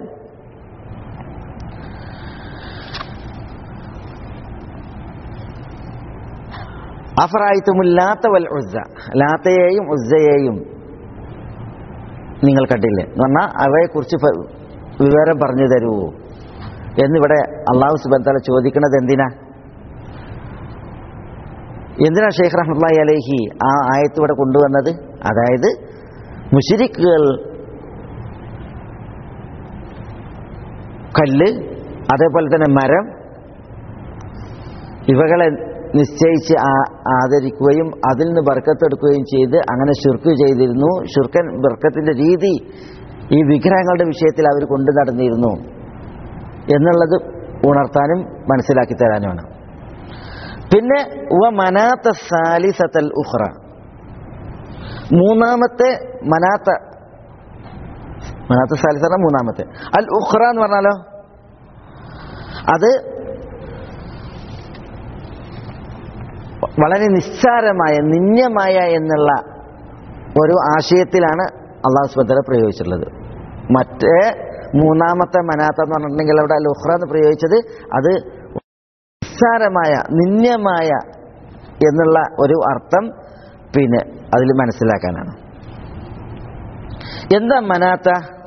അഫറായിത്തുമില്ലാത്ത വൽ ഉസ്സ ലാത്തയെയും ഉസ്സയെയും നിങ്ങൾ കണ്ടില്ലേ എന്ന് പറഞ്ഞാൽ അവയെക്കുറിച്ച് പ- വിവരം പറഞ്ഞു തരുമോ എന്നിവിടെ അള്ളാഹു സുബൻ തല ചോദിക്കുന്നത് എന്തിനാ എന്തിനാ ഷെയ്ഖ് റഹ്മത്തുള്ളാഹി അലൈഹി ആ ആയത്ത് ഇവിടെ കൊണ്ടുവന്നത് അതായത് മുഷിരിക്കുകൾ കല്ല് അതേപോലെ തന്നെ മരം ഇവകളെ നിശ്ചയിച്ച് ആ- ആദരിക്കുകയും അതിൽ നിന്ന് ബർക്കത്തെടുക്കുകയും ചെയ്ത് അങ്ങനെ ഷുർക്ക് ചെയ്തിരുന്നു ഷുർക്കൻ ബർക്കത്തിന്റെ രീതി ഈ വിഗ്രഹങ്ങളുടെ വിഷയത്തിൽ അവർ കൊണ്ടു നടന്നിരുന്നു എന്നുള്ളത് ഉണർത്താനും മനസ്സിലാക്കി തരാനുമാണ് പിന്നെ വ മനാത്ത സാലിസത്തൽ ഉഖ്റ മൂന്നാമത്തെ മനാത്ത മനാത്ത സാലിസ പറഞ്ഞാൽ മൂന്നാമത്തെ അൽ ഉഖ്റ എന്ന് പറഞ്ഞാലോ അത് വളരെ നിസ്സാരമായ നിന്യമായ എന്നുള്ള ഒരു ആശയത്തിലാണ് അള്ളാഹു സുബത്തല പ്രയോഗിച്ചിട്ടുള്ളത് മറ്റേ മൂന്നാമത്തെ മനാത്ത എന്ന് പറഞ്ഞിട്ടുണ്ടെങ്കിൽ അവിടെ അൽ ഉഖ്റ എന്ന് പ്രയോഗിച്ചത് അത് നിസ്സാരമായ നിന്യമായ എന്നുള്ള ഒരു അർത്ഥം പിന്നെ അതിൽ മനസ്സിലാക്കാനാണ് എന്താ മനാത്ത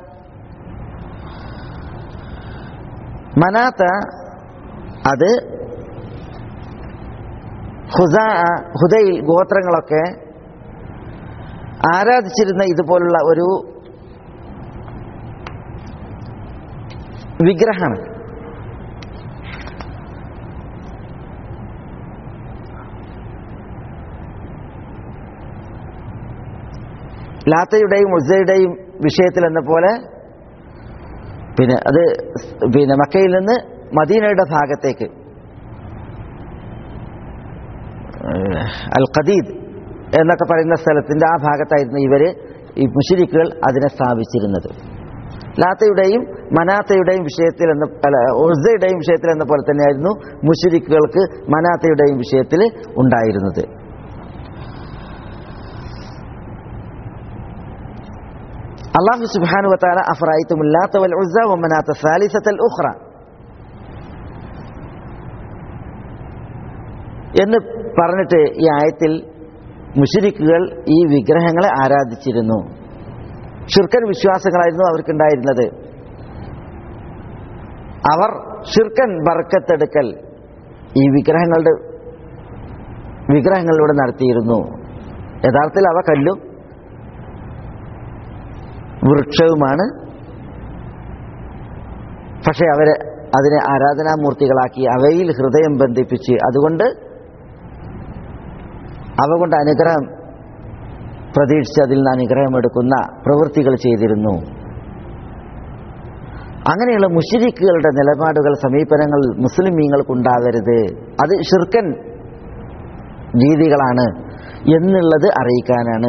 മനാത്ത അത് ഹുദ ഹുദയിൽ ഗോത്രങ്ങളൊക്കെ ആരാധിച്ചിരുന്ന ഇതുപോലുള്ള ഒരു വിഗ്രഹമാണ് ലാത്തയുടെയും ഉസയുടെയും വിഷയത്തിൽ എന്ന പോലെ പിന്നെ അത് പിന്നെ മക്കയിൽ നിന്ന് മദീനയുടെ ഭാഗത്തേക്ക് ഏഹ്, അൽ ഖദീദ് എന്നൊക്കെ പറയുന്ന സ്ഥലത്തിന്റെ ആ ഭാഗത്തായിരുന്നു ഇവര് ഈ മുഷിരിക്കുകൾ അതിനെ സ്ഥാപിച്ചിരുന്നത് ലാത്തയുടെയും മനാത്തയുടെയും വിഷയത്തിൽ എന്ന അല്ല ഉസയുടെയും വിഷയത്തിൽ എന്ന പോലെ തന്നെയായിരുന്നു മുഷിരിക്കുകൾക്ക് മനാത്തയുടെയും വിഷയത്തിൽ ഉണ്ടായിരുന്നത് അള്ളാഹു സുബ്ഹാനഹു വതആല അഫറൈതും ലാത്ത വൽ ഉസ്സ വ മനാത്ത സാലിസത്തൽ ഉഖ്റ എന്ന് പറഞ്ഞിട്ട് ഈ ആയത്തിൽ മുഷിരിക്കുകൾ ഈ വിഗ്രഹങ്ങളെ ആരാധിച്ചിരുന്നു ഷിർക്കൻ വിശ്വാസങ്ങളായിരുന്നു അവർക്കുണ്ടായിരുന്നത് അവർ ഷിർക്കൻ ബർക്കത്തെടുക്കൽ ഈ വിഗ്രഹങ്ങളുടെ വിഗ്രഹങ്ങളിലൂടെ നടത്തിയിരുന്നു യഥാർത്ഥത്തിൽ അവ കല്ലും വൃക്ഷവുമാണ് പക്ഷെ അവരെ അതിനെ ആരാധനാമൂർത്തികളാക്കി അവയിൽ ഹൃദയം ബന്ധിപ്പിച്ച് അതുകൊണ്ട് അവ കൊണ്ട് അനുഗ്രഹം പ്രതീക്ഷിച്ച് അതിൽ നിന്ന് അനുഗ്രഹം എടുക്കുന്ന പ്രവൃത്തികൾ ചെയ്തിരുന്നു അങ്ങനെയുള്ള മുഷിരിക്കുകളുടെ നിലപാടുകൾ സമീപനങ്ങൾ മുസ്ലിമീങ്ങൾക്കുണ്ടാവരുത് അത് ഷിർക്കൻ രീതികളാണ് എന്നുള്ളത് അറിയിക്കാനാണ്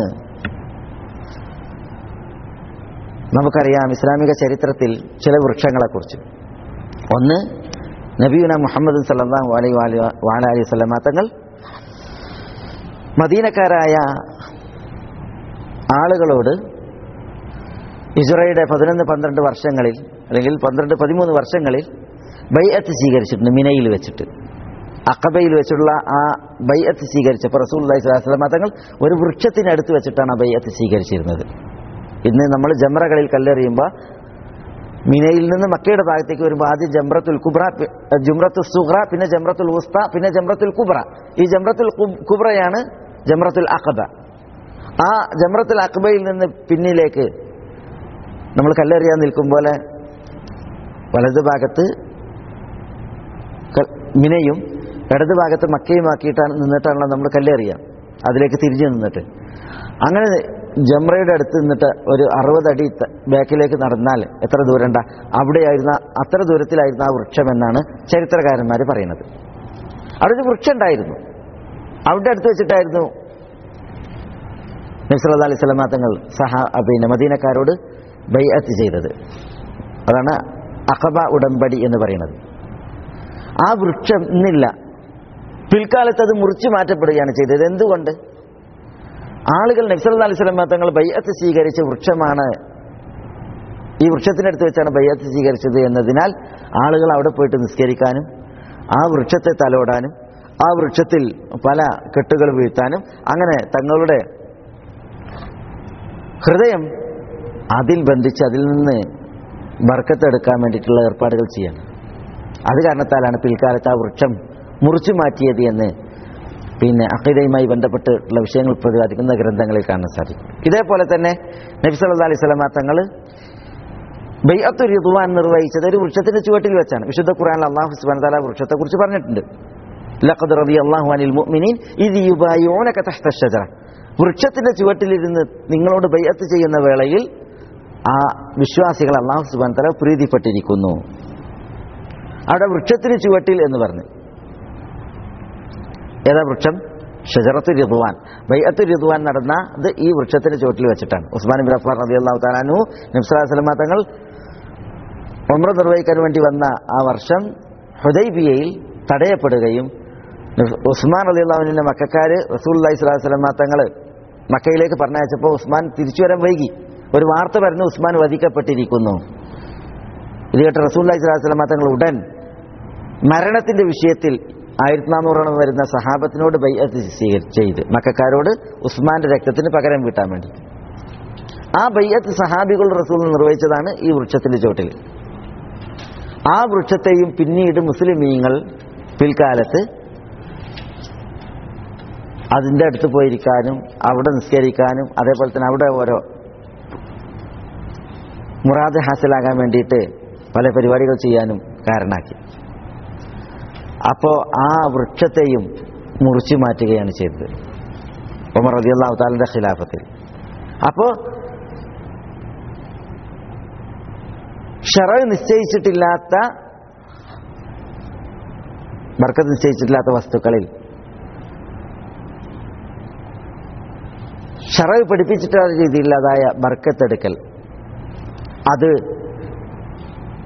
നമുക്കറിയാം ഇസ്ലാമിക ചരിത്രത്തിൽ ചില വൃക്ഷങ്ങളെക്കുറിച്ച് ഒന്ന് നബീന മുഹമ്മദ് സല്ലാഹു അലൈ വാല അലൈഹി സ്വലമ തങ്ങൾ മദീനക്കാരായ ആളുകളോട് ഇസ്രയുടെ പതിനൊന്ന് പന്ത്രണ്ട് വർഷങ്ങളിൽ അല്ലെങ്കിൽ പന്ത്രണ്ട് പതിമൂന്ന് വർഷങ്ങളിൽ ബൈഅത്ത് സ്വീകരിച്ചിട്ടുണ്ട് മിനയിൽ വെച്ചിട്ട് അക്കബയിൽ വെച്ചുള്ള ആ ബൈഅത്ത് സ്വീകരിച്ചപ്പോൾ റസൂൽ അലൈഹി സ്വലാസ്ലമ തങ്ങൾ ഒരു വൃക്ഷത്തിനടുത്ത് വെച്ചിട്ടാണ് ആ ബൈഅത്ത് സ്വീകരിച്ചിരുന്നത് ഇന്ന് നമ്മൾ ജമ്രകളിൽ കല്ലെറിയുമ്പോൾ മിനയിൽ നിന്ന് മക്കയുടെ ഭാഗത്തേക്ക് വരുമ്പോൾ ആദ്യം ജംറത്തുൽ കുബ്ര ജുംറത്തുൽ സുഹ്റ പിന്നെ ജംറത്തുൽ ഉസ്ത പിന്നെ ജംറത്തുൽ കുബ്ര ഈ ജംറത്തുൽ കുബ്രയാണ് ജംറത്തുൽ അഖബ ആ ജംറത്തുൽ അഖബയിൽ നിന്ന് പിന്നിലേക്ക് നമ്മൾ കല്ലെറിയാൻ നിൽക്കും പോലെ വലതു ഭാഗത്ത് മിനയും ഇടത് ഭാഗത്ത് മക്കയുമാക്കിയിട്ടാണ് നിന്നിട്ടാണല്ലോ നമ്മൾ കല്ലെറിയാം അതിലേക്ക് തിരിഞ്ഞു നിന്നിട്ട് അങ്ങനെ ജംറയുടെ അടുത്ത് നിന്നിട്ട് ഒരു അറുപതടി ബാക്കിലേക്ക് നടന്നാൽ എത്ര ദൂരണ്ട അവിടെയായിരുന്ന അത്ര ദൂരത്തിലായിരുന്ന ആ വൃക്ഷം എന്നാണ് ചരിത്രകാരന്മാർ പറയുന്നത് അവിടെ ഒരു വൃക്ഷം ഉണ്ടായിരുന്നു അവിടെ അടുത്ത് വെച്ചിട്ടായിരുന്നു നബ്സല്ലാ അലൈഹി സ്വലമാ തങ്ങൾ സഹ പിന്നെ മദീനക്കാരോട് ബൈഅത്ത് ചെയ്തത് അതാണ് അഖബ ഉടമ്പടി എന്ന് പറയുന്നത് ആ വൃക്ഷം ഇന്നില്ല പിൽക്കാലത്ത് അത് മുറിച്ചു മാറ്റപ്പെടുകയാണ് ചെയ്തത് എന്തുകൊണ്ട് ആളുകൾ നബ്സല്ലാ അലൈഹി സ്വലമ തങ്ങൾ ബയ്യത്ത് സ്വീകരിച്ച വൃക്ഷമാണ് ഈ വൃക്ഷത്തിനടുത്ത് വെച്ചാണ് ബയ്യത്ത് സ്വീകരിച്ചത് എന്നതിനാൽ ആളുകൾ അവിടെ പോയിട്ട് നിസ്കരിക്കാനും ആ വൃക്ഷത്തെ തലോടാനും ആ വൃക്ഷത്തിൽ പല കെട്ടുകൾ വീഴ്ത്താനും അങ്ങനെ തങ്ങളുടെ ഹൃദയം അതിൽ ബന്ധിച്ച് അതിൽ നിന്ന് ബർക്കത്തെടുക്കാൻ വേണ്ടിയിട്ടുള്ള ഏർപ്പാടുകൾ ചെയ്യണം അത് കാരണത്താലാണ് പിൽക്കാലത്ത് ആ വൃക്ഷം മുറിച്ചു മാറ്റിയത് എന്ന് പിന്നെ അഖീദയുമായി ബന്ധപ്പെട്ടുള്ള വിഷയങ്ങൾ പ്രതിപാദിക്കുന്ന ഗ്രന്ഥങ്ങളിൽ കാണാൻ സാധിക്കും ഇതേപോലെ തന്നെ നബി സല്ലല്ലാഹു അലൈഹി വസല്ലമ തങ്ങൾ ബൈഅത്തു റിദ്വാൻ നിർവഹിച്ചത് ഒരു വൃക്ഷത്തിന്റെ ചുവട്ടിൽ വെച്ചാണ് വിശുദ്ധ ഖുർആൻ അള്ളാഹു സുബ്ഹാനഹു വ തആല വൃക്ഷത്തെക്കുറിച്ച് പറഞ്ഞിട്ടുണ്ട് ലഖദ് റളിയല്ലാഹു അനിൽ മുഅ്മിനീൻ ഇദ് യുബായിഊനക തഹ്ത അഷ്ജറ വൃക്ഷത്തിന്റെ ചുവട്ടിലിരുന്ന് നിങ്ങളോട് ബൈഅത്ത് ചെയ്യുന്ന വേളയിൽ ആ വിശ്വാസികൾ അള്ളാഹു സുബ്ഹാനഹു വ തആല പ്രീതിപ്പെട്ടിരിക്കുന്നു അവിടെ വൃക്ഷത്തിന് ചുവട്ടിൽ എന്ന് പറഞ്ഞു ഏതാ വൃക്ഷം ഷജറത്ത് റിദ്വാൻ ബൈഅത്ത് റിദ്വാൻ നടന്ന ഇത് ഈ വൃക്ഷത്തിന്റെ ചുവട്ടിൽ വെച്ചിട്ടാണ് ഉസ്മാൻ ബിൻ അഫ്ഫാൻ റളിയല്ലാഹു തആലാനു നബ്സല്ലാ സ്വലമ തങ്ങൾ ഉംറ നിർവഹിക്കാൻ വേണ്ടി വന്ന ആ വർഷം ഹുദൈബിയയിൽ തടയപ്പെടുകയും ഉസ്മാൻ റളിയല്ലാഹുവിന്റെ മക്കാര് റസൂൽ അലൈഹി സ്വലാഹു സ്വലമ തങ്ങൾ മക്കയിലേക്ക് പറഞ്ഞയച്ചപ്പോൾ ഉസ്മാൻ തിരിച്ചു വരാൻ വൈകി ഒരു വാർത്ത വരുന്നു ഉസ്മാൻ വധിക്കപ്പെട്ടിരിക്കുന്നു ഇത് കേട്ട റസൂൽ അലൈഹി സ്വലാഹു സ്വലമ തങ്ങൾ ഉടൻ മരണത്തിന്റെ വിഷയത്തിൽ ആയിരത്തി നാനൂറോളം വരുന്ന സഹാബത്തിനോട് ബൈഅത്ത് ചെയ്ത് മക്കാരോട് ഉസ്മാന്റെ രക്തത്തിന് പകരം വീട്ടാൻ വേണ്ടി ആ ബയ്യത്ത് സഹാബികൾ റസൂൽ നിർവഹിച്ചതാണ് ഈ വൃക്ഷത്തിന്റെ ചോട്ടിൽ ആ വൃക്ഷത്തെയും പിന്നീട് മുസ്ലിമീങ്ങൾ പിൽക്കാലത്ത് അതിൻ്റെ അടുത്ത് പോയിരിക്കാനും അവിടെ നിസ്കരിക്കാനും അതേപോലെ തന്നെ അവിടെ ഓരോ മുറാദ് ഹാസിലാകാൻ വേണ്ടിയിട്ട് പല പരിപാടികൾ ചെയ്യാനും കാരണാക്കി അപ്പോൾ ആ വൃക്ഷത്തെയും മുറിച്ചു മാറ്റുകയാണ് ചെയ്തത് ഉമർ റളിയല്ലാഹു താലിന്റെ ഖിലാഫത്തിൽ അപ്പോൾ ഷറ നിശ്ചയിച്ചിട്ടില്ലാത്ത ബർക്കത്ത് നിശ്ചയിച്ചിട്ടില്ലാത്ത വസ്തുക്കളിൽ ഷറ പഠിപ്പിച്ചിട്ടുള്ള രീതിയിലുള്ളതായ ബർക്കത്തെടുക്കൽ അത്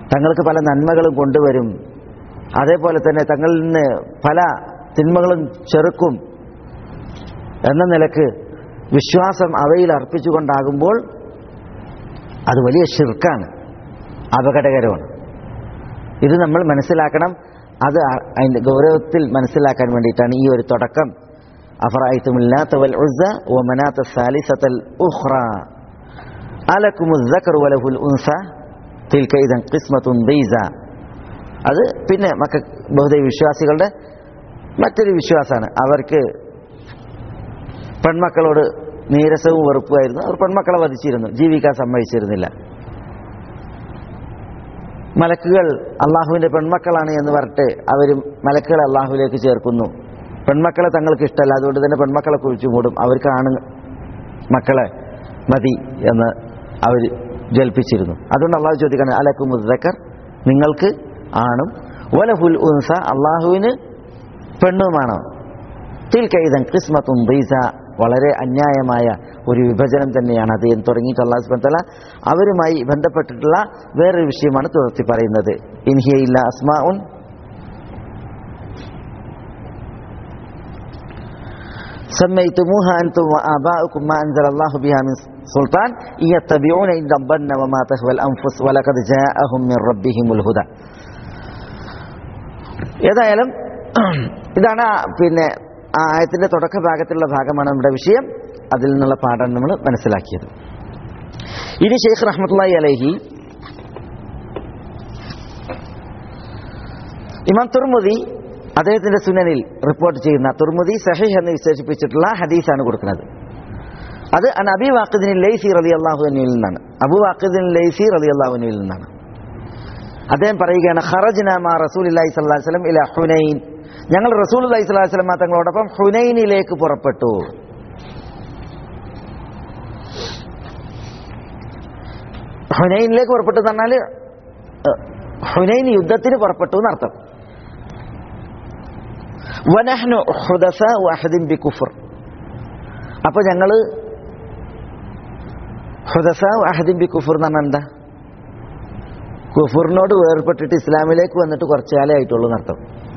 തങ്ങൾക്ക് പല നന്മകളും കൊണ്ടുവരും അതേപോലെ തന്നെ തങ്ങളിൽ നിന്ന് പല തിന്മകളും ചെറുക്കും എന്ന നിലക്ക് വിശ്വാസം അവയിൽ അർപ്പിച്ചുകൊണ്ടാകുമ്പോൾ അത് വലിയ ഷിർക്കാണ് അപകടകരമാണ് ഇത് നമ്മൾ മനസ്സിലാക്കണം അത് അ- അതിന്റെ ഗൗരവത്തിൽ മനസ്സിലാക്കാൻ വേണ്ടിയിട്ടാണ് ഈ ഒരു തുടക്കം അഫറായിത്തുമില്ലാത്ത വൽ ഉസ്സ വ മനാത്ത സാലിസത്തൽ ഉഖ്റ അലക്കുമു ദക്കർ വലഹുൽ ഉൻസ തിൽക ഇദൻ ഖിസ്മത്തുൻ ദീസ അത് പിന്നെ മക്ക ബഹുദൈവ വിശ്വാസികളുടെ മറ്റൊരു വിശ്വാസമാണ് അവർക്ക് പെൺമക്കളോട് നീരസവും വെറുപ്പുമായിരുന്നു അവർ പെൺമക്കളെ വധിച്ചിരുന്നു ജീവിക്കാൻ സമ്മതിച്ചിരുന്നില്ല മലക്കുകൾ അള്ളാഹുവിന്റെ പെൺമക്കളാണ് എന്ന് പറഞ്ഞിട്ട് അവർ മലക്കുകളെ അള്ളാഹുവിലേക്ക് ചേർക്കുന്നു പെൺമക്കളെ തങ്ങൾക്ക് ഇഷ്ടമല്ല അതുകൊണ്ട് തന്നെ പെൺമക്കളെ കുഴിച്ചു മൂടും അവർക്ക് ആണ് മക്കളെ മതി എന്ന് അവർ ജൽപ്പിച്ചിരുന്നു അതുകൊണ്ട് അള്ളാഹു ചോദിക്കണം അലക്കു മുദ്ദക്കർ നിങ്ങൾക്ക് ആണും വലഹുൽ ഉൻസ അള്ളാഹുവിന് പെണ്ണുമാണോ തിൽക്കൈതൻ ക്രിസ്മത്തും ദീസ വളരെ അന്യായമായ ഒരു വിഭജനം തന്നെയാണ് അത് എന്ന് തുടങ്ങിയിട്ട് അള്ളാഹു സുബ്ഹാനഹു വ തആല അവരുമായി ബന്ധപ്പെട്ടിട്ടുള്ള വേറൊരു വിഷയമാണ് തുടർത്തി പറയുന്നത് ഇൻഹിയയില്ല അസ്മാഉൻ سميتموها أنتم وآباؤكم ما أنزل الله بها من سلطان إن يتبعون إلا الظن وما تهوى الأنفس ولقد جاءهم من ربهم الهدى ഏതായാലും ഇതാണ് ആ പിന്നെ ആ ആയത്തിന്റെ തുടക്ക ഭാഗത്തുള്ള ഭാഗമാണ് നമ്മുടെ വിഷയം അതിൽ നിന്നുള്ള പാഠം നമ്മൾ മനസ്സിലാക്കിയത് ഇനി ഷെയ്ഖ് റഹ്മത്തുള്ളാഹി അലൈഹി ഇമാം തുർമുദി അദ്ദേഹത്തിന്റെ സുനനിൽ റിപ്പോർട്ട് ചെയ്യുന്ന തുർമുദി സഹീഹ് എന്ന് വിശേഷിപ്പിച്ചിട്ടുള്ള ഹദീസാണ് കൊടുക്കുന്നത് അത് അൻ അബി വാഖിദിൻ ലൈസി റലി അള്ളാഹുവിനിൽ നിന്നാണ് അബു വാഖിദിൻ ലൈസി റലി അള്ളാഹുവിനിൽ നിന്നാണ് അദ്ദേഹം പറയുകയാണ് ഖറജ്ന മാ റസൂലുള്ളാഹി സ്വല്ലല്ലാഹി അലൈഹി വസല്ലം ഇല ഹുനൈൻ ഞങ്ങൾ റസൂലുള്ളാഹി സ്വല്ലല്ലാഹി അലൈഹി വസല്ലം തങ്ങളോടൊപ്പം ഹുനൈനിലേക്ക് പുറപ്പെട്ടു ഹുനൈനിലേക്ക് പുറപ്പെട്ടു എന്ന് പറഞ്ഞാൽ ഹുനൈൻ യുദ്ധത്തിന് പുറപ്പെട്ടു എന്നർത്ഥം വനഹ്നു ഹുദസ വഹദിൻ ബി കുഫർ അപ്പൊ ഞങ്ങള് ഹുദസ വഹദിൻ ബി കുഫർ എന്ന് പറഞ്ഞാൽ എന്താ കുഫറിനോട് വേർപെട്ടിട്ട് ഇസ്ലാമിലേക്ക് വന്നിട്ട് കുറച്ചു കാലേ ആയിട്ടുള്ളൂ എന്നർത്ഥം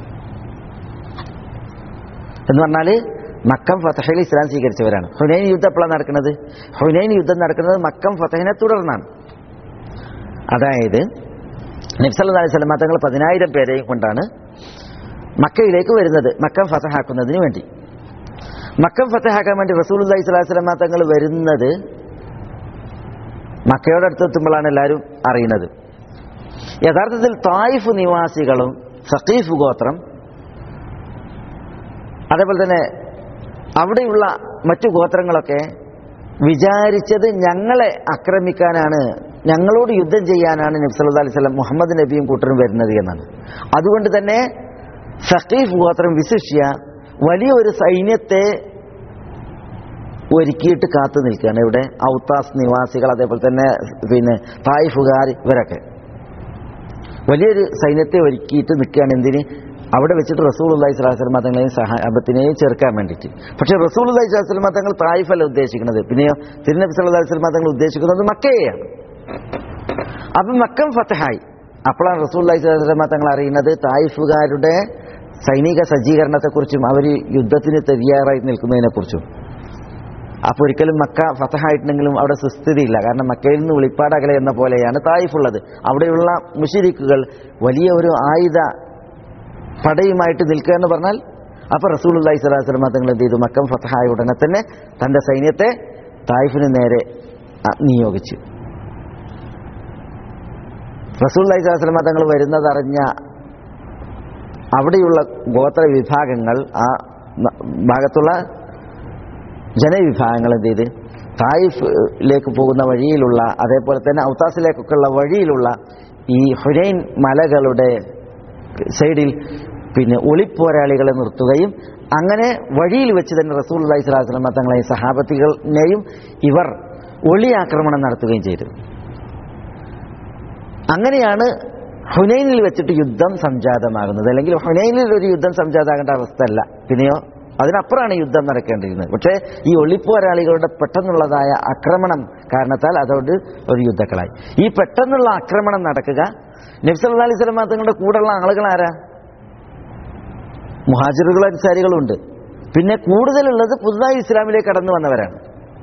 എന്ന് പറഞ്ഞാല് മക്കം ഫതഹയിൽ ഇസ്ലാം സ്വീകരിച്ചവരാണ് ഹുനൈൻ യുദ്ധം എപ്പോഴാണ് നടക്കുന്നത് ഹുനൈൻ യുദ്ധം നടക്കുന്നത് മക്കം ഫതഹിനെ തുടർന്നാണ് അതായത് നബ്സല്ലാ അലൈഹി സ്വലമ തങ്ങൾ പതിനായിരം പേരെയും കൊണ്ടാണ് മക്കയിലേക്ക് വരുന്നത് മക്കം ഫതഹാക്കുന്നതിന് വേണ്ടി മക്കം ഫതഹാക്കാൻ വേണ്ടി റസൂൽ അലൈഹി സ്വലാഹു സ്വലമ തങ്ങൾ വരുന്നത് മക്കയോട് അടുത്തെത്തുമ്പോഴാണ് എല്ലാവരും അറിയുന്നത് യഥാർത്ഥത്തിൽ തായിഫ് നിവാസികളും സഖീഫ് ഗോത്രം അതേപോലെ തന്നെ അവിടെയുള്ള മറ്റു ഗോത്രങ്ങളൊക്കെ വിചാരിച്ചത് ഞങ്ങളെ ആക്രമിക്കാനാണ് ഞങ്ങളോട് യുദ്ധം ചെയ്യാനാണ് നബി സല്ലല്ലാഹു അലൈഹി വസല്ലം മുഹമ്മദ് നബിയും കൂട്ടരും വരുന്നത് എന്നാണ് അതുകൊണ്ട് തന്നെ സഖീഫ് ഗോത്രം വിശിഷ്യ വലിയൊരു സൈന്യത്തെ ഒരുക്കിയിട്ട് കാത്തു നിൽക്കുകയാണ് ഇവിടെ ഔത്താസ് നിവാസികൾ അതേപോലെ തന്നെ പിന്നെ തായിഫുകാർ ഇവരൊക്കെ വലിയൊരു സൈന്യത്തെ ഒരുക്കിയിട്ട് നിൽക്കുകയാണ് എന്തിന് അവിടെ വെച്ചിട്ട് റസൂൽ അള്ളഹി സ്വലാസ്ലമ തങ്ങളെയും സഹാബത്തിനെയും ചേർക്കാൻ വേണ്ടിയിട്ട് പക്ഷേ റസൂൽ അള്ളഹി സ്വലാസ്ലമ തങ്ങൾ തായിഫല്ല ഉദ്ദേശിക്കുന്നത് പിന്നെയോ തിരുനബി സല്ലല്ലാഹു അലൈഹി വസല്ലമ തങ്ങൾ ഉദ്ദേശിക്കുന്നത് മക്കയെയാണ് അപ്പം മക്കം ഫത്തഹായി അപ്പോഴാണ് റസൂൽ അള്ളഹി സ്വലാസ്ലമ തങ്ങൾ അറിയുന്നത് തായിഫുകാരുടെ സൈനിക സജ്ജീകരണത്തെക്കുറിച്ചും അവർ യുദ്ധത്തിന് തയ്യാറായി നിൽക്കുന്നതിനെക്കുറിച്ചും അപ്പോൾ ഒരിക്കലും മക്ക ഫതഹായിട്ടുണ്ടെങ്കിലും അവിടെ സുസ്ഥിതിയില്ല കാരണം മക്കയിൽ നിന്ന് വെളിപ്പാടകലെ എന്ന പോലെയാണ് തായിഫുള്ളത് അവിടെയുള്ള മുഷിരിക്കുകൾ വലിയ ഒരു ആയുധ പടയുമായിട്ട് നിൽക്കുക എന്ന് പറഞ്ഞാൽ അപ്പോൾ റസൂൽ അള്ളഹി സ്വലാഹു വസ്ലമ തങ്ങൾ എന്ത് ചെയ്തു മക്കം ഫതഹായ ഉടനെ തന്നെ തന്റെ സൈന്യത്തെ തായിഫിന് നേരെ അ, നിയോഗിച്ചു റസൂൽ അള്ളഹി സ്വലാഹു വസ്ലമ തങ്ങൾ വരുന്നതറിഞ്ഞ അവിടെയുള്ള ഗോത്ര വിഭാഗങ്ങൾ ആ ന- ഭാഗത്തുള്ള ജനവിഭാഗങ്ങൾ എന്ത് ചെയ്ത് തായിഫിലേക്ക് പോകുന്ന വഴിയിലുള്ള അതേപോലെ തന്നെ ഔത്താസിലേക്കൊക്കെയുള്ള വഴിയിലുള്ള ഈ ഹുനൈൻ മലകളുടെ സൈഡിൽ പിന്നെ ഒളിപ്പോരാളികളെ നിർത്തുകയും അങ്ങനെ വഴിയിൽ വെച്ച് തന്നെ റസൂൽ അള്ളഹി സ്വലാസ്ലമ തങ്ങളെയും സഹാബത്തികളെയും ഇവർ ഒളി ആക്രമണം നടത്തുകയും ചെയ്തു അങ്ങനെയാണ് ഹുനൈനിൽ വെച്ചിട്ട് യുദ്ധം സംജാതമാകുന്നത് അല്ലെങ്കിൽ ഹുനൈനിൽ ഒരു യുദ്ധം സംജാതമാകേണ്ട അവസ്ഥയല്ല പിന്നെയോ അതിനപ്പുറമാണ് യുദ്ധം നടക്കേണ്ടിയിരുന്നത് പക്ഷേ ഈ ഒളിപ്പോരാളികളുടെ പെട്ടെന്നുള്ളതായ ആക്രമണം കാരണത്താൽ അതോട് ഒരു യുദ്ധക്കളായി ഈ പെട്ടെന്നുള്ള ആക്രമണം നടക്കുക നബ്സല്ലാ അലൈഹി സ്വലമ തങ്ങളുടെ കൂടെയുള്ള ആളുകൾ ആരാ മുഹാജിറുകളും അൻസാരികളും ഉണ്ട് പിന്നെ കൂടുതലുള്ളത് പുതുതായി ഇസ്ലാമിലേക്ക് കടന്നു വന്നവരാണ്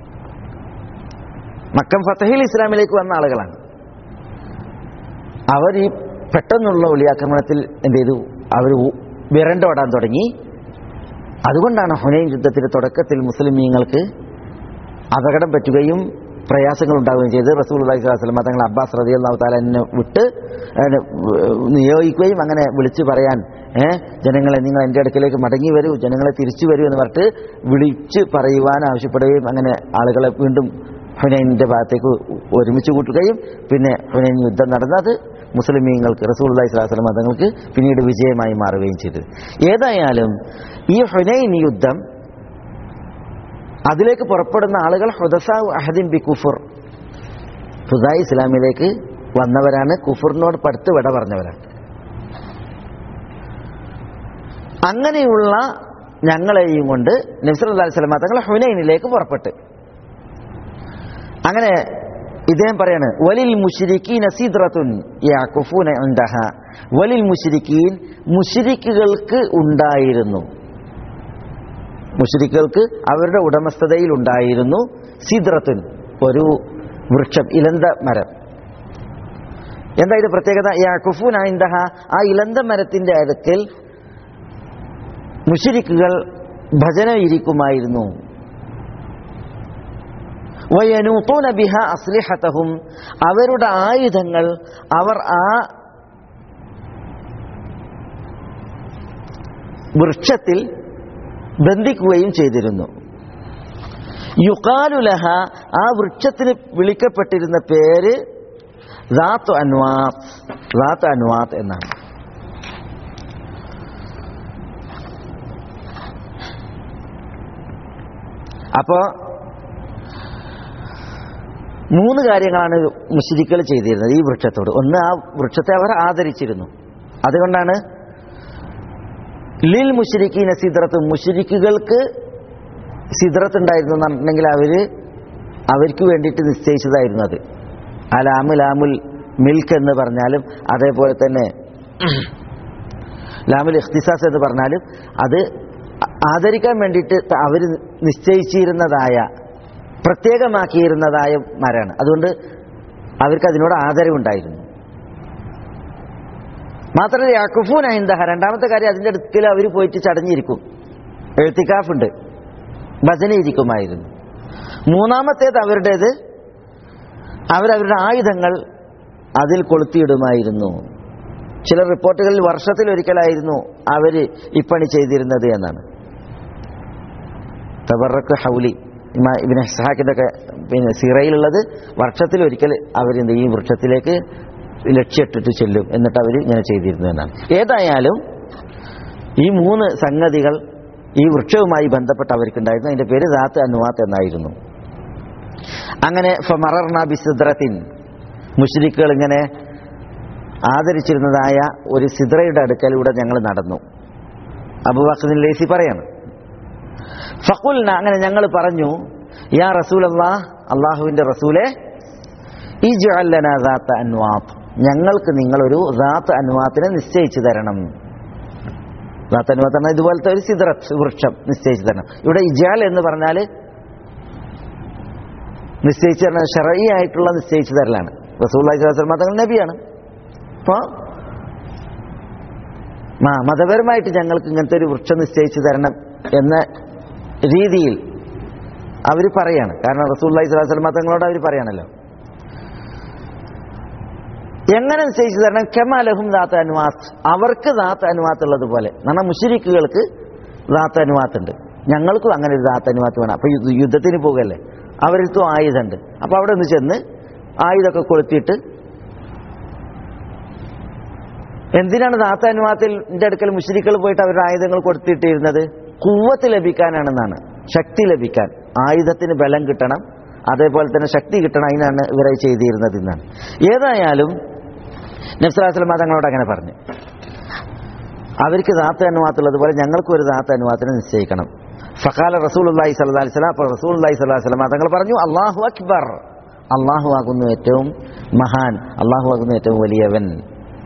മക്കം ഫത്തഹിൽ ഇസ്ലാമിലേക്ക് വന്ന ആളുകളാണ് അവർ ഈ പെട്ടെന്നുള്ള ഒളിയാക്രമണത്തിൽ എന്ത് ചെയ്തു അവർ വിരണ്ടോടാൻ തുടങ്ങി അതുകൊണ്ടാണ് ഹുനൈൻ യുദ്ധത്തിന്റെ തുടക്കത്തിൽ മുസ്ലിമീങ്ങൾക്ക് അപകടം പറ്റുകയും പ്രയാസങ്ങൾ ഉണ്ടാവുകയും ചെയ്ത് റസൂൽ അലൈഹി സ്വലാസ്ലം തങ്ങൾ അബ്ബാസ് റതി അള്ളാഹു താലിനെ വിട്ട് ഏഹ്, നിയോഗിക്കുകയും അങ്ങനെ വിളിച്ചു പറയാൻ ഏഹ്, ജനങ്ങളെ നിങ്ങൾ എൻ്റെ അടുക്കലേക്ക് മടങ്ങി വരൂ ജനങ്ങളെ തിരിച്ചു വരൂ എന്ന് പറഞ്ഞിട്ട് വിളിച്ച് പറയുവാൻ ആവശ്യപ്പെടുകയും അങ്ങനെ ആളുകളെ വീണ്ടും ഹുനൈനിന്റെ ഭാഗത്തേക്ക് ഒരുമിച്ച് കൂട്ടുകയും പിന്നെ ഹുനൈൻ യുദ്ധം നടന്നത് മുസ്ലിമീങ്ങൾക്ക് റസൂൽ അലൈഹി സ്വലാസ്ലം തങ്ങൾക്ക് പിന്നീട് വിജയമായി മാറുകയും ചെയ്തു ഏതായാലും ഈ ഹുനൈൻ യുദ്ധം അതിലേക്ക് പുറപ്പെടുന്ന ആളുകൾ ഹുദസാവ് അഹദിൻ ബി കുഫുർ പുതുതായി ഇസ്ലാമിലേക്ക് വന്നവരാണ് കുഫുറിനോട് പടുത്ത് വിട പറഞ്ഞവരാണ് അങ്ങനെയുള്ള ഞങ്ങളെയും കൊണ്ട് നബ്സൽ അലൈഹി സ്വലമ തങ്ങൾ ഹുനൈനിലേക്ക് പുറപ്പെട്ട് അങ്ങനെ ഇദ്ദേഹം പറയാണ് വലിൽ മുഷിരിക്കീൻ അസീദ്രത്തുൻ യാക്കുഫൂന ഉണ്ടഹ വലിൽ മുഷിരിക്കീൻ മുഷിരിക്കുകൾക്ക് ഉണ്ടായിരുന്നു മുഷരിക്കുകൾക്ക് അവരുടെ ഉടമസ്ഥതയിൽ ഉണ്ടായിരുന്നു സിദ്രത്തുൻ ഒരു വൃക്ഷം ഇലന്ത മരം എന്താ ഇത് പ്രത്യേകത യാക്കുഫൂൻ ഇന്ദഹ ആ ഇലന്ത മരത്തിന്റെ അടുക്കൽ മുഷരിക്കുകൾ ഭജന ഇരിക്കുമായിരുന്നു വയനൂത്തൂന ബിഹ അസ്ലിഹത്തഹും അവരുടെ ആയുധങ്ങൾ അവർ ആ വൃക്ഷത്തിൽ ബന്ധിക്കുകയും ചെയ്തിരുന്നു യുക്കാലുലഹ ആ വൃക്ഷത്തിന് വിളിക്കപ്പെട്ടിരുന്ന പേര് റാത്ത് അൻവാത്ത് റാത്ത് അൻവാത്ത് എന്നാണ് അപ്പോ മൂന്ന് കാര്യങ്ങളാണ് മുസ്ലിക്കൾ ചെയ്തിരുന്നത് ഈ വൃക്ഷത്തോട് ഒന്ന് ആ വൃക്ഷത്തെ അവർ ആദരിച്ചിരുന്നു അതുകൊണ്ടാണ് ലിൽ മുഷരിക്കീന സിദ്രത്ത് മുഷരിക്കുകൾക്ക് സിദ്രത്ത് ഉണ്ടായിരുന്നു എന്നുണ്ടെങ്കിൽ അവര് അവർക്ക് വേണ്ടിയിട്ട് നിശ്ചയിച്ചതായിരുന്നു അത് ആ ലാമു ലാമുൽ മിൽക്ക് എന്ന് പറഞ്ഞാലും അതേപോലെ തന്നെ ലാമുൽ ഇഖ്തിസാസ് എന്ന് പറഞ്ഞാലും അത് ആദരിക്കാൻ വേണ്ടിയിട്ട് അവർ നിശ്ചയിച്ചിരുന്നതായ പ്രത്യേകമാക്കിയിരുന്നതായ മരാണ് അതുകൊണ്ട് അവർക്ക് അതിനോട് ആദരവുണ്ടായിരുന്നു മാത്രമല്ല യാക്കുഫൂൻ അഹിന്ദഹ രണ്ടാമത്തെ കാര്യം അതിൻ്റെ അടുക്കൽ അവർ പോയിട്ട് ചടഞ്ഞിരിക്കും എഴുത്തിക്കാഫുണ്ട് ഭജന ഇരിക്കുമായിരുന്നു മൂന്നാമത്തേത് അവരുടേത് അവരവരുടെ ആയുധങ്ങൾ അതിൽ കൊളുത്തിയിടുമായിരുന്നു ചില റിപ്പോർട്ടുകളിൽ വർഷത്തിൽ ഒരിക്കലായിരുന്നു അവർ ഇപ്പണി ചെയ്തിരുന്നത് എന്നാണ് തബറക്ക് ഹൗലി ഇമാ- ഇബ്നു ഇസ്ഹാഖിന്റെ ഒക്കെ പിന്നെ സിറയിലുള്ളത് വർഷത്തിൽ ഒരിക്കൽ അവരെന്ത് ഈ വൃക്ഷത്തിലേക്ക് ലക്ഷ്യമിട്ടിട്ട് ചെല്ലും എന്നിട്ട് അവർ ഇങ്ങനെ ചെയ്തിരുന്നു എന്നാണ് ഏതായാലും ഈ മൂന്ന് സംഗതികൾ ഈ വൃക്ഷവുമായി ബന്ധപ്പെട്ട് അവർക്കുണ്ടായിരുന്നു അതിന്റെ പേര് ദാത്ത് അനുവാത്ത് എന്നായിരുന്നു അങ്ങനെ ഫമറർന ബിസിദ്രത്തിൻ മുഷ്രിക്കുകൾ ഇങ്ങനെ ആദരിച്ചിരുന്നതായ ഒരു സിദ്രയുടെ അടുക്കലൂടെ ഞങ്ങൾ നടന്നു അബുബക്കറിൻ ലേസി പറയാണ് ഫക്കുൽന അങ്ങനെ ഞങ്ങൾ പറഞ്ഞു യാ റസൂൽ അള്ളാഹ് അള്ളാഹുവിന്റെ റസൂലെ ഈ ജുഅല്ലനാത്ത് അൻവാത്ത് ഞങ്ങൾക്ക് നിങ്ങളൊരു ദാത്ത് അൻവാത്തിനെ നിശ്ചയിച്ചു തരണം ദാത്ത് അൻവാത്ത് പറഞ്ഞാൽ ഇതുപോലത്തെ ഒരു സിദ്രത്ത് വൃക്ഷം നിശ്ചയിച്ചു തരണം ഇവിടെ ഇജാൽ എന്ന് പറഞ്ഞാൽ നിശ്ചയിച്ചു തരണം ഷറഈ ആയിട്ടുള്ള നിശ്ചയിച്ചു തരലാണ് റസൂൽ തങ്ങൾ നബിയാണ് അപ്പോൾ ആ മതപരമായിട്ട് ഞങ്ങൾക്ക് ഇങ്ങനത്തെ ഒരു വൃക്ഷം നിശ്ചയിച്ചു തരണം എന്ന രീതിയിൽ അവർ പറയാണ് കാരണം റസൂല്ലി സ്വലാസ്ലമ തങ്ങളോട് അവർ പറയാണല്ലോ എങ്ങനെ നിശ്ചയിച്ചു തരണം കെമാലഹും ദാത്ത അനുവാത്ത് അവർക്ക് ദാത്ത അനുവാത്ത് ഉള്ളതുപോലെ കാരണം മുഷരിക്കുകൾക്ക് ദാത്ത അനുവാത്ത് ഉണ്ട് ഞങ്ങൾക്കും അങ്ങനെ ഒരു ദാത്ത അനുവാത്ത് വേണം അപ്പൊ യുദ്ധ- യുദ്ധത്തിന് പോകല്ലേ അവരിടത്തും ആയുധമുണ്ട് അപ്പൊ അവിടെ ഒന്ന് ചെന്ന് ആയുധമൊക്കെ കൊളുത്തിയിട്ട് എന്തിനാണ് ദാത്ത അനുവാത്തിന്റെ അടുക്കൽ മുഷരിക്കൾ പോയിട്ട് അവരുടെ ആയുധങ്ങൾ കൊടുത്തിട്ടിരുന്നത് കുവ്വത്ത് ലഭിക്കാനാണെന്നാണ് ശക്തി ലഭിക്കാൻ ആയുധത്തിന് ബലം കിട്ടണം അതേപോലെ തന്നെ ശക്തി കിട്ടണം അതിനാണ് ഇവരെ ചെയ്തിരുന്നത് എന്നാണ് ഏതായാലും നബ്സലാസ്ലം തങ്ങളോട് അങ്ങനെ പറഞ്ഞു അവർക്ക് ദാത്ത അനുവാത്തുള്ളതുപോലെ ഞങ്ങൾക്കും ഒരു ദാത്ത അനുവാത്തിനെ നിശ്ചയിക്കണം ഫഖാല റസൂൽ അള്ളാഹി സ്വല്ലാ സ്വലാം അപ്പോൾ റസൂൽ അള്ളാഹി സ്വലാഹി സ്വലാം തങ്ങൾ പറഞ്ഞു അള്ളാഹു അക്ബർ അള്ളാഹു ആകുന്നു ഏറ്റവും മഹാൻ അള്ളാഹു ആകുന്നു ഏറ്റവും വലിയവൻ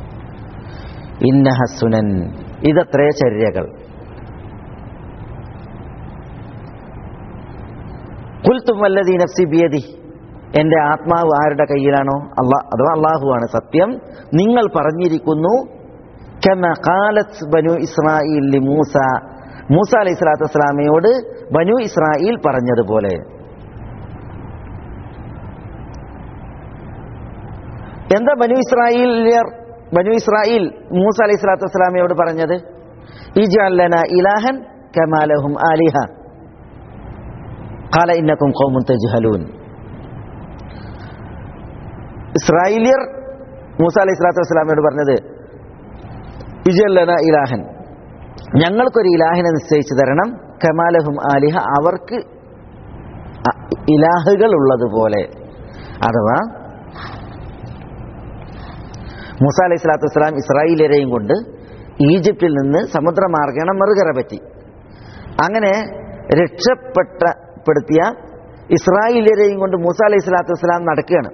ഇന്നഹസുനൻ ഇതത്രേ ചര്യകൾ കുൽത്തും വല്ലതീ നഫ്സി ബിയതി എന്റെ ആത്മാവ് ആരുടെ കയ്യിലാണോ അള്ളാ അഥവാ അള്ളാഹുവാണ് സത്യം നിങ്ങൾ പറഞ്ഞിരിക്കുന്നു കമ ഖാലത്ത് ബനു ഇസ്രായേൽ ലി മൂസ മൂസ അലൈഹി സ്വലാത്തു വസ്സലാമയോട് ബനു ഇസ്രായേൽ പറഞ്ഞതുപോലെ എന്താ ബനു ഇസ്രായേലിയർ ബനു ഇസ്രായേൽ മൂസ അലൈഹി സ്വലാത്തു വസ്സലാമയോട് പറഞ്ഞത് ഇജാലന ഇലാഹൻ കമാലഹും ആലിഹ ഖാല ഇന്നക്കും ഖൗമുൻ തജ്ഹലൂൻ ഇസ്രായേലിയർ മൂസ അലൈഹി സ്വലാത്തു വസ്സലാമയോട് പറഞ്ഞത് ഇജല്ലന ഇലാഹൻ ഞങ്ങൾക്കൊരു ഇലാഹിനെ നിശ്ചയിച്ചു തരണം കമാലഹും ആലിഹ അവർക്ക് അ- ഇലാഹുകൾ ഉള്ളതുപോലെ അഥവാ മൂസ അലൈഹി സ്വലാത്തു വസ്സലാം ഇസ്രായേലിയരെയും കൊണ്ട് ഈജിപ്തിൽ നിന്ന് സമുദ്രമാർഗേണ മറുകര പറ്റി അങ്ങനെ രക്ഷപ്പെട്ട പെടുത്തിയ ഇസ്രായേലിയരെയും കൊണ്ട് മൂസ അലൈഹി സ്വലാത്തു വസ്സലാം നടക്കുകയാണ്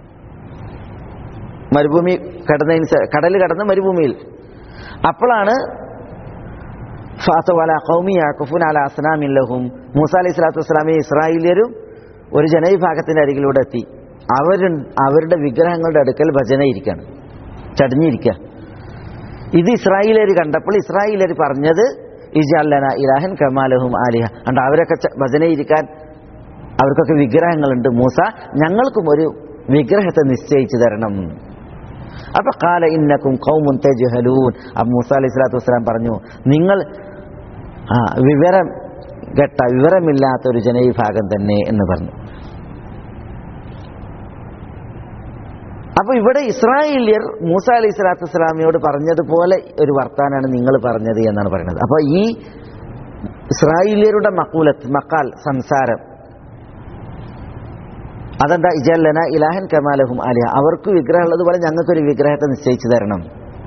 മരുഭൂമി കടന്നതിന് ശേ- കടൽ കടന്ന് മരുഭൂമിയിൽ അപ്പോഴാണ് ഫാത്തവല കൗമി യാക്കുഫുൻ അല അസ്നാമില്ലഹും മൂസ അലൈഹി സ്വലാത്തു വസ്സലാമി ഇസ്രായേലിയരും ഒരു ജനവിഭാഗത്തിന്റെ അരികിലൂടെ എത്തി അവർ അവരുടെ വിഗ്രഹങ്ങളുടെ അടുക്കൽ ഭജന ഇരിക്കുകയാണ് ചടിഞ്ഞിരിക്കുക ഇത് ഇസ്രായേലർ കണ്ടപ്പോൾ ഇസ്രായേലർ പറഞ്ഞത് ഇജാലന ഇലാഹൻ കമാലഹും ആലിഹ അണ്ട് അവരൊക്കെ ച- ഭജന ഇരിക്കാൻ അവർക്കൊക്കെ വിഗ്രഹങ്ങളുണ്ട് മൂസ ഞങ്ങൾക്കും ഒരു വിഗ്രഹത്തെ നിശ്ചയിച്ചു തരണം അപ്പൊ കാല ഇന്നക്കും കൗമുൻ തെജുഹലൂൻ അപ്പൊ മൂസ അലൈഹി സ്വലാത്തു വസ്സലാം പറഞ്ഞു നിങ്ങൾ ആ വിവരം ഘട്ട വിവരമില്ലാത്ത ഒരു ജനവിഭാഗം തന്നെ എന്ന് പറഞ്ഞു അപ്പൊ ഇവിടെ ഇസ്രായേലിയർ മൂസ അലൈഹി സ്വലാത്തു വസ്സലാമിയോട് പറഞ്ഞതുപോലെ ഒരു വർത്താനാണ് നിങ്ങൾ പറഞ്ഞത് എന്നാണ് പറയുന്നത് അപ്പൊ ഈ ഇസ്രായേലിയരുടെ മക്കൂലത്ത് മക്കാൽ സംസാരം അതെന്താ ഇജല്ലന ഇലാഹൻ കമാലഹും അലിഹ അവർക്ക് വിഗ്രഹം ഉള്ളതുപോലെ ഞങ്ങൾക്കൊരു വിഗ്രഹത്തെ നിശ്ചയിച്ചു തരണം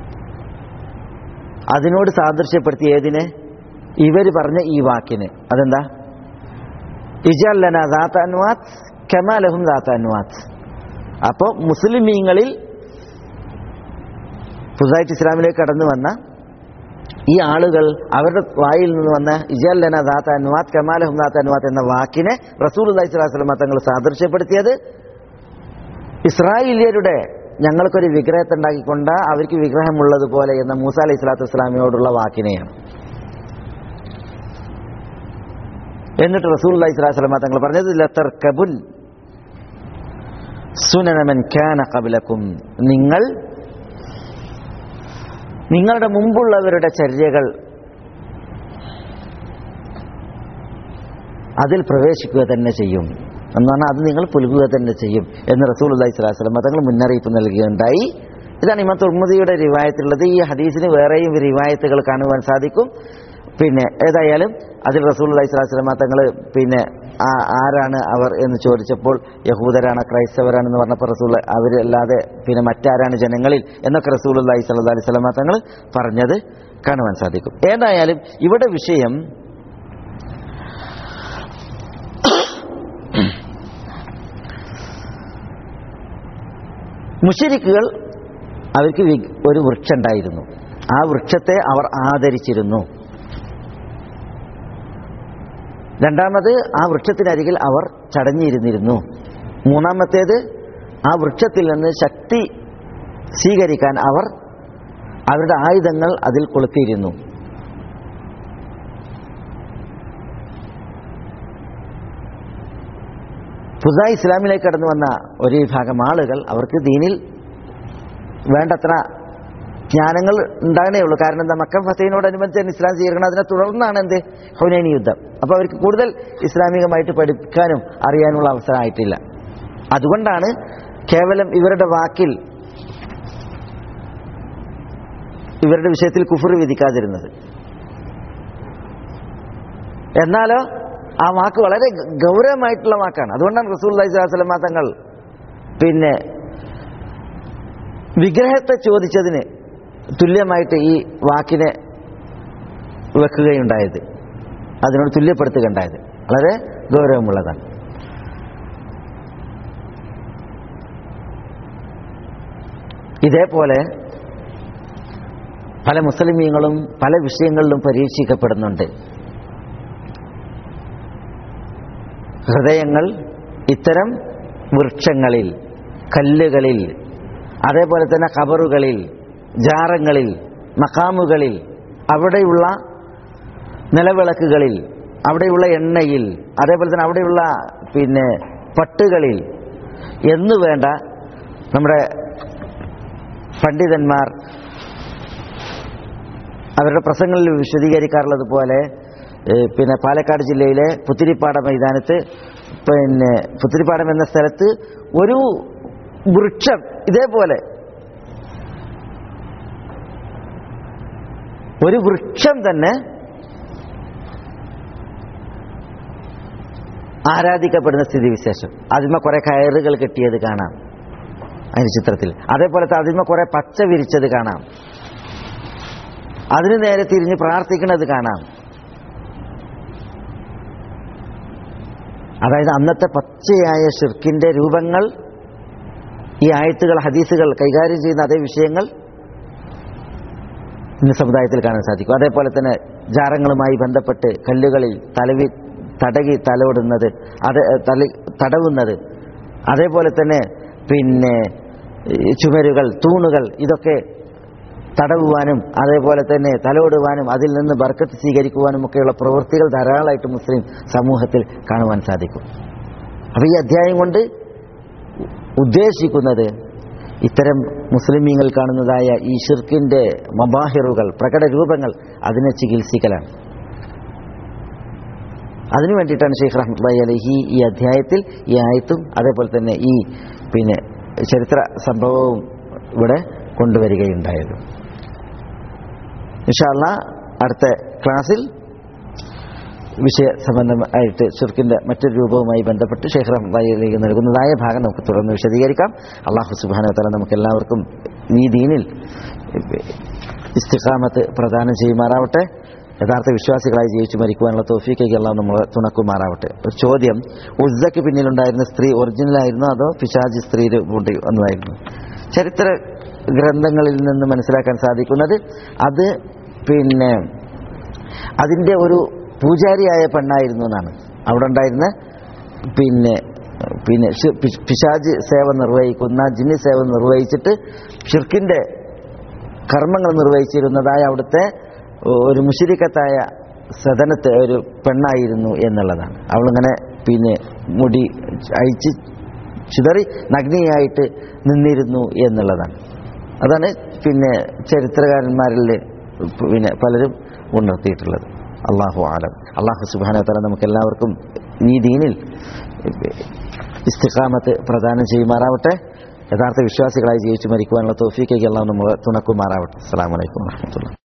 അതിനോട് സാദൃശ്യപ്പെടുത്തി ഏതിനെ ഇവർ പറഞ്ഞ ഈ വാക്കിന് അതെന്താ ഇജല്ലന ദാത്ത അൻവാത്ത് കമാലഹും ദാത്ത അൻവാത്ത് അപ്പോൾ മുസ്ലിമീങ്ങളിൽ പുതുതായിട്ട് ഇസ്ലാമിലേക്ക് കടന്നു വന്ന ഈ ആളുകൾ അവരുടെ വായിൽ നിന്ന് വന്ന ഇജല്ലന ദാത്ത അനുവാത്ത് കമാലഹും ദാത്ത അനുവാത്ത് എന്ന വാക്കിനെ റസൂൽ അള്ളഹി സ്വലാസ്ലമ തങ്ങൾ സാദൃശ്യപ്പെടുത്തിയത് ഇസ്രായേലിയരുടെ ഞങ്ങൾക്കൊരു വിഗ്രഹത്തെ ഉണ്ടാക്കിക്കൊണ്ട് അവർക്ക് വിഗ്രഹമുള്ളതുപോലെ എന്ന മൂസ അലൈഹി സ്വലാത്തു വസ്സലാമിയോടുള്ള വാക്കിനെയാണ് എന്നിട്ട് റസൂൽ അള്ളഹി സ്വലാസ്ലമ തങ്ങൾ പറഞ്ഞത് ലത്തർക്കബുൻ സുനനമൻ കാന കബിലക്കും നിങ്ങൾ നിങ്ങളുടെ മുമ്പുള്ളവരുടെ ചര്യകൾ അതിൽ പ്രവേശിക്കുക തന്നെ ചെയ്യും എന്ന് പറഞ്ഞാൽ അത് നിങ്ങൾ പുലുകുക തന്നെ ചെയ്യും എന്ന് റസൂൽ അള്ളഹി സ്വലാസ്ലം തങ്ങൾ മുന്നറിയിപ്പ് നൽകുകയുണ്ടായി ഇതാണ് ഇമാം തുർമുദിയുടെ റിവായത്തുള്ളത് ഈ ഹദീസിന് വേറെയും റിവായത്തുകൾ കാണുവാൻ സാധിക്കും പിന്നെ ഏതായാലും അതിൽ റസൂൽ അള്ളഹി സ്വലാസ്ലമ തങ്ങൾ പിന്നെ ആ- ആരാണ് അവർ എന്ന് ചോദിച്ചപ്പോൾ യഹൂദരാണ് ക്രൈസ്തവരാണെന്ന് പറഞ്ഞപ്പോൾ റസൂൽ അവരല്ലാതെ പിന്നെ മറ്റാരാണ് ജനങ്ങളിൽ എന്നൊക്കെ റസൂൽ അള്ളഹി സ്വല്ലാ അലൈഹി സ്വലമ തങ്ങൾ പറഞ്ഞത് കാണുവാൻ സാധിക്കും ഏതായാലും ഇവിടെ വിഷയം മുഷരിക്കുകൾ അവർക്ക് വി- ഒരു വൃക്ഷം ഉണ്ടായിരുന്നു ആ വൃക്ഷത്തെ അവർ ആദരിച്ചിരുന്നു രണ്ടാമത് ആ വൃക്ഷത്തിനരികിൽ അവർ ചടഞ്ഞിരുന്നിരുന്നു മൂന്നാമത്തേത് ആ വൃക്ഷത്തിൽ നിന്ന് ശക്തി സ്വീകരിക്കാൻ അവർ അവരുടെ ആയുധങ്ങൾ അതിൽ കൊളുത്തിയിരുന്നു പുതുതായി ഇസ്ലാമിലേക്ക് കടന്നു വന്ന ഒരു വിഭാഗം ആളുകൾ അവർക്ക് ദീനിൽ വേണ്ടത്ര ജ്ഞാനങ്ങൾ ഉണ്ടാകണേ ഉള്ളൂ കാരണം എന്താ മക്കം ഫസൈനോടനുബന്ധിച്ച് തന്നെ ഇസ്ലാം സ്വീകരിക്കണം അതിനെ തുടർന്നാണ് എന്ത് ഹുനൈനി യുദ്ധം അപ്പോൾ അവർക്ക് കൂടുതൽ ഇസ്ലാമികമായിട്ട് പഠിക്കാനും അറിയാനുള്ള അവസരമായിട്ടില്ല അതുകൊണ്ടാണ് കേവലം ഇവരുടെ വാക്കിൽ ഇവരുടെ വിഷയത്തിൽ കുഫർ വിധിക്കാതിരുന്നത് എന്നാലോ ആ വാക്ക് വളരെ ഗ- ഗൗരവമായിട്ടുള്ള വാക്കാണ് അതുകൊണ്ടാണ് റസൂൽ അലൈഹിസ്ലാം തങ്ങൾ പിന്നെ വിഗ്രഹത്തെ ചോദിച്ചതിന് തുല്യമായിട്ട് ഈ വാക്കിനെ വെക്കുകയുണ്ടായത് അതിനോട് തുല്യപ്പെടുത്തുകയുണ്ടായത് വളരെ ഗൗരവമുള്ളതാണ് ഇതേപോലെ പല മുസ്ലിമീങ്ങളും പല വിഷയങ്ങളിലും പരീക്ഷിക്കപ്പെടുന്നുണ്ട് ഹൃദയങ്ങൾ ഇത്തരം വൃക്ഷങ്ങളിൽ കല്ലുകളിൽ അതേപോലെ തന്നെ കബറുകളിൽ ജാറങ്ങളിൽ മക്കാമുകളിൽ അവിടെയുള്ള നിലവിളക്കുകളിൽ അവിടെയുള്ള എണ്ണയിൽ അതേപോലെ തന്നെ അവിടെയുള്ള പിന്നെ പട്ടുകളിൽ എന്നു വേണ്ട നമ്മുടെ പണ്ഡിതന്മാർ അവരുടെ പ്രസംഗങ്ങളിൽ വിശദീകരിക്കാറുള്ളത് പോലെ ഏഹ്, പിന്നെ പാലക്കാട് ജില്ലയിലെ പുത്തിരിപ്പാട മൈതാനത്ത് പിന്നെ പുത്തിരിപ്പാടം എന്ന സ്ഥലത്ത് ഒരു വൃക്ഷം ഇതേപോലെ ഒരു വൃക്ഷം തന്നെ ആരാധിക്കപ്പെടുന്ന സ്ഥിതിവിശേഷം അതിന്മ കുറെ കയറുകൾ കെട്ടിയത് കാണാം അതിന് ചിത്രത്തിൽ അതേപോലത്തെ അതിന്മ കുറെ പച്ച വിരിച്ചത് കാണാം അതിന് നേരെ തിരിഞ്ഞ് പ്രാർത്ഥിക്കുന്നത് കാണാം അതായത് അന്നത്തെ പച്ചയായ ഷിർക്കിന്റെ രൂപങ്ങൾ ഈ ആയത്തുകൾ ഹദീസുകൾ കൈകാര്യം ചെയ്യുന്ന അതേ വിഷയങ്ങൾ ഇന്ന് സമുദായത്തിൽ കാണാൻ സാധിക്കും അതേപോലെ തന്നെ ജാറങ്ങളുമായി ബന്ധപ്പെട്ട് കല്ലുകളിൽ തലവി തടകി തലോടുന്നത് അത് തല തടവുന്നത് അതേപോലെ തന്നെ പിന്നെ ഈ ചുമരുകൾ തൂണുകൾ ഇതൊക്കെ തടവുവാനും അതേപോലെ തന്നെ തലോടുവാനും അതിൽ നിന്ന് ബർക്കത്ത് സ്വീകരിക്കുവാനും ഒക്കെയുള്ള പ്രവൃത്തികൾ ധാരാളമായിട്ട് മുസ്ലിം സമൂഹത്തിൽ കാണുവാൻ സാധിക്കും അപ്പോൾ ഈ അധ്യായം കൊണ്ട് ഉദ്ദേശിക്കുന്നത് ഇത്തരം മുസ്ലിമീങ്ങൾ കാണുന്നതായ ഈ ഷിർക്കിന്റെ മബാഹിറുകൾ പ്രകട രൂപങ്ങൾ അതിനെ ചികിത്സിക്കലാണ് അതിനു വേണ്ടിയിട്ടാണ് ഷെയ്ഖ് റഹ്മത്തുള്ളാഹി അലഹി ഈ അധ്യായത്തിൽ ഈ ആയത്തും അതേപോലെ തന്നെ ഈ പിന്നെ ചരിത്ര സംഭവവും ഇവിടെ കൊണ്ടുവരികയുണ്ടായത് ഇൻഷാല്ല അടുത്ത ക്ലാസ്സിൽ വിഷയ സംബന്ധമായിട്ട് ഷിർക്കിന്റെ മറ്റൊരു രൂപവുമായി ബന്ധപ്പെട്ട് ഷെയ്ഖ് റഹ്മത്തുള്ളാഹിയിലേക്ക് നൽകുന്നതായ ഭാഗം നമുക്ക് തുടർന്ന് വിശദീകരിക്കാം അള്ളാഹു സുബാന തല നമുക്ക് എല്ലാവർക്കും ഈ ദീനിൽ ഇസ്തിഖാമത്ത് പ്രദാനം ചെയ്യുമാറാവട്ടെ യഥാർത്ഥ വിശ്വാസികളായി ജീവിച്ചു മരിക്കുവാനുള്ള തോഫീക്കേക്ക് എല്ലാം നമ്മൾ തുണക്കുമാറാവട്ടെ ഒരു ചോദ്യം ഉസ്സയ്ക്ക് പിന്നിലുണ്ടായിരുന്ന സ്ത്രീ ഒറിജിനലായിരുന്നോ അതോ പിശാജി സ്ത്രീ കൊണ്ട് വന്നതായിരുന്നു ചരിത്ര ഗ്രന്ഥങ്ങളിൽ നിന്ന് മനസ്സിലാക്കാൻ സാധിക്കുന്നത് അത് പിന്നെ അതിൻ്റെ ഒരു പൂജാരിയായ പെണ്ണായിരുന്നു എന്നാണ് അവിടെ ഉണ്ടായിരുന്ന പിന്നെ പിന്നെ ഷി- പി- പിശാജ് സേവ നിർവഹിക്കുന്ന ജിന്നി സേവ നിർവഹിച്ചിട്ട് ഷിർക്കിന്റെ കർമ്മങ്ങൾ നിർവഹിച്ചിരുന്നതായ അവിടുത്തെ ഒരു മുഷിരിക്കത്തായ സദനത്തെ ഒരു പെണ്ണായിരുന്നു എന്നുള്ളതാണ് അവളിങ്ങനെ പിന്നെ മുടി അഴിച്ച് ചിതറി നഗ്നിയായിട്ട് നിന്നിരുന്നു എന്നുള്ളതാണ് അതാണ് പിന്നെ ചരിത്രകാരന്മാരിൽ പിന്നെ പലരും ഉണർത്തിയിട്ടുള്ളത് അള്ളാഹു ആലം അള്ളാഹു സുബാന തല നമുക്ക് എല്ലാവർക്കും ഈ ദീനിൽ ഇസ്തിഖാമത്ത് പ്രദാനം ചെയ്യുമാറാവട്ടെ യഥാർത്ഥ വിശ്വാസികളായി ജീവിച്ചു മരിക്കുവാനുള്ള തോഫീക്കേക്ക് എല്ലാം നമ്മൾ തുണക്കുമാറാവട്ടെ അസ്സാം വലൈക്കും വാഹമത്തുള്ള